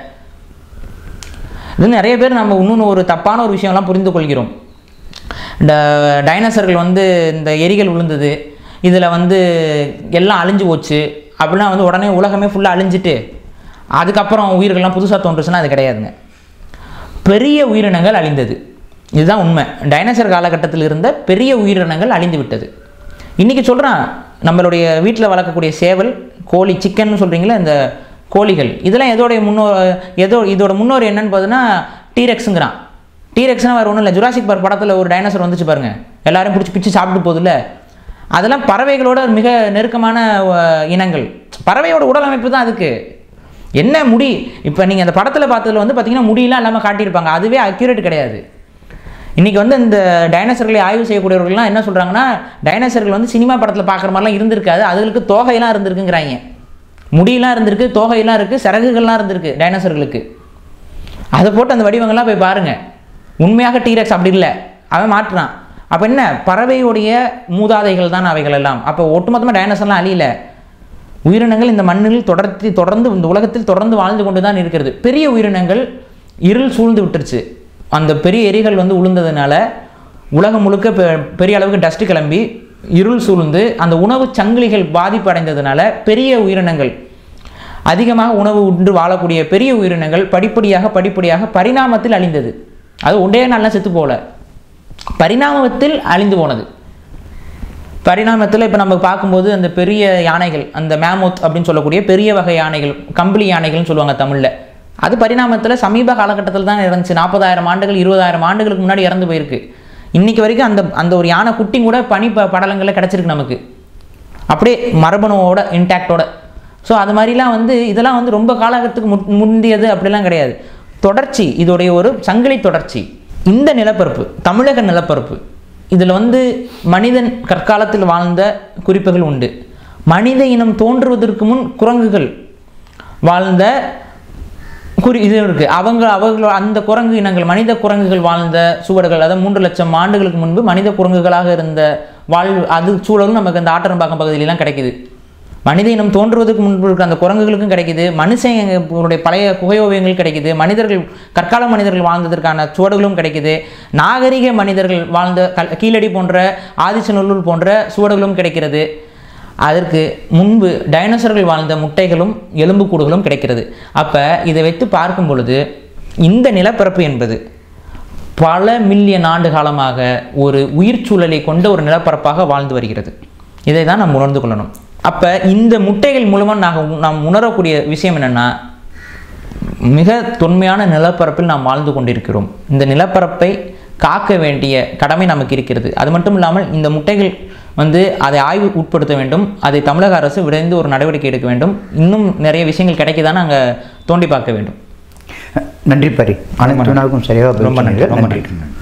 இது நிறைய பேர் நம்ம இன்னொன்று ஒரு தப்பான ஒரு விஷயம்லாம் புரிந்து கொள்கிறோம் இந்த டைனோசர்கள் வந்து இந்த எரிகள் விழுந்தது இதில் வந்து எல்லாம் அழிஞ்சு போச்சு அப்படின்னா வந்து உடனே உலகமே ஃபுல்லாக அழிஞ்சிட்டு அதுக்கப்புறம் உயிர்கள்லாம் புதுசாக தோன்றுச்சுன்னா அது கிடையாதுங்க பெரிய உயிரினங்கள் அழிந்தது இதுதான் உண்மை டைனோசர் காலகட்டத்தில் இருந்த பெரிய உயிரினங்கள் அழிந்து விட்டது இன்றைக்கி சொல்கிறான் நம்மளுடைய வீட்டில் வளர்க்கக்கூடிய சேவல் கோழி சிக்கன் சொல்கிறீங்களா இந்த கோழிகள் இதெல்லாம் எதோடைய முன்னோர் எதோ இதோட முன்னோர் என்னன்னு பார்த்தீங்கன்னா டீரெக்ஸுங்கிறான் டீரெக்ஸ்னால் வேறு ஒன்றும் இல்லை ஜுராசிக் பார்க் படத்தில் ஒரு டைனோசர் வந்துச்சு பாருங்க எல்லாரும் பிடிச்சி பிடிச்சி சாப்பிட்டு போகுதுல்ல அதெல்லாம் பறவைகளோட மிக நெருக்கமான அஹ், இனங்கள் பறவையோட உடல் அமைப்பு தான் அதுக்கு என்ன முடி இப்போ நீங்கள் அந்த படத்தில் பார்த்ததுல வந்து பார்த்தீங்கன்னா முடியெல்லாம் இல்லாமல் காட்டியிருப்பாங்க அதுவே அக்யூரேட் கிடையாது இன்றைக்கி வந்து இந்த டைனோசர்களை ஆய்வு செய்யக்கூடியவர்கள்லாம் என்ன சொல்கிறாங்கன்னா டைனோசர்கள் வந்து சினிமா படத்தில் பார்க்குற மாதிரிலாம் இருந்திருக்காது அதுகளுக்கு தோகையெல்லாம் இருந்திருக்குங்கிறாங்க முடியெல்லாம் இருந்திருக்கு தோகையெல்லாம் இருக்குது சிறகுகள்லாம் இருந்திருக்கு டைனோசர்களுக்கு அதை போட்டு அந்த வடிவங்கள்லாம் போய் பாருங்கள் உண்மையாக டீரெக்ஸ் அப்படி இல்லை அவன் மாற்றுறான் அப்போ என்ன பறவையுடைய மூதாதைகள் தான் அவைகள் எல்லாம் அப்போ ஒட்டுமொத்தமாக டைனோசர்லாம் அழியல உயிரினங்கள் இந்த மண்ணில் தொடர்த்தி தொடர்ந்து இந்த உலகத்தில் தொடர்ந்து வாழ்ந்து கொண்டு தான் இருக்கிறது பெரிய உயிரினங்கள் இருள் சூழ்ந்து விட்டுருச்சு அந்த பெரிய எரிகள் வந்து உளுந்ததுனால உலகம் முழுக்க பெ- பெரிய அளவுக்கு டஸ்ட் கிளம்பி இருள் சூழ்ந்து அந்த உணவு சங்கிலிகள் பாதிப்பு அடைந்ததுனால பெரிய உயிரினங்கள் அதிகமாக உணவு உண்டு வாழக்கூடிய பெரிய உயிரினங்கள் படிப்படியாக படிப்படியாக பரிணாமத்தில் அழிந்தது அது ஒன்றே நாள்லாம் செத்து போகல பரிணாமத்தில் அழிந்து போனது பரிணாமத்தில் இப்போ நம்ம பார்க்கும்போது அந்த பெரிய யானைகள் அந்த மேமோத் அப்படின்னு சொல்லக்கூடிய பெரிய வகை யானைகள் கம்பளி யானைகள்னு சொல்லுவாங்க தமிழில் அது பரிணாமத்தில் சமீப காலகட்டத்தில் தான் இருந்துச்சு நாற்பதாயிரம் ஆண்டுகள் இருபதாயிரம் ஆண்டுகளுக்கு முன்னாடி இறந்து போயிருக்கு இன்னைக்கு வரைக்கும் அந்த அந்த ஒரு யானை குட்டி கூட பனி ப படலங்களில் கிடச்சிருக்கு நமக்கு அப்படியே மரபணுவோட இன்டாக்டோட ஸோ அது மாதிரிலாம் வந்து இதெல்லாம் வந்து ரொம்ப காலகட்டத்துக்கு முன் முந்தியது அப்படிலாம் கிடையாது தொடர்ச்சி இதோடைய ஒரு சங்கிலி தொடர்ச்சி இந்த நிலப்பரப்பு தமிழக நிலப்பரப்பு இதில் வந்து மனிதன் கற்காலத்தில் வாழ்ந்த குறிப்புகள் உண்டு மனித இனம் தோன்றுவதற்கு முன் குரங்குகள் வாழ்ந்த குறி இது இருக்குது அவங்க அவர்களோட அந்த குரங்கு இனங்கள் மனித குரங்குகள் வாழ்ந்த சுவடுகள் அதாவது மூன்று லட்சம் ஆண்டுகளுக்கு முன்பு மனித குரங்குகளாக இருந்த வாழ்வு அது சூழலும் நமக்கு அந்த ஆட்டரம்பாக்கம் பகுதியிலாம் கிடைக்குது மனித இனம் தோன்றுவதற்கு முன்பு இருக்க அந்த குரங்குகளுக்கும் கிடைக்குது மனுஷங்களுடைய பழைய குகையோவியங்கள் கிடைக்குது மனிதர்கள் கற்கால மனிதர்கள் வாழ்ந்ததற்கான சுவடுகளும் கிடைக்குது நாகரிக மனிதர்கள் வாழ்ந்த கல் கீழடி போன்ற ஆதிச்சநல்லூர் போன்ற சுவடுகளும் கிடைக்கிறது அதற்கு முன்பு டைனோசர்கள் வாழ்ந்த முட்டைகளும் எலும்புக்கூடுகளும் கிடைக்கிறது அப்போ இதை வைத்து பார்க்கும் பொழுது இந்த நிலப்பரப்பு என்பது பல மில்லியன் ஆண்டு காலமாக ஒரு உயிர் சூழலை கொண்ட ஒரு நிலப்பரப்பாக வாழ்ந்து வருகிறது இதை தான் நாம் உணர்ந்து கொள்ளணும் அப்போ இந்த முட்டைகள் மூலமாக நாங்கள் நாம் உணரக்கூடிய விஷயம் என்னென்னா மிக தொன்மையான நிலப்பரப்பில் நாம் வாழ்ந்து கொண்டிருக்கிறோம் இந்த நிலப்பரப்பை காக்க வேண்டிய கடமை நமக்கு இருக்கிறது அது மட்டும் இல்லாமல் இந்த முட்டைகள் வந்து அதை ஆய்வு உட்படுத்த வேண்டும் அதை தமிழக அரசு விரைந்து ஒரு நடவடிக்கை எடுக்க வேண்டும் இன்னும் நிறைய விஷயங்கள் கிடைக்குதான்னு அங்கே தோண்டி பார்க்க வேண்டும் நன்றி பரி அனைத்து வினாவுக்கும் சரியாக பதில் ரொம்ப நன்றி, சொன்னீங்க. ரொம்ப நன்றி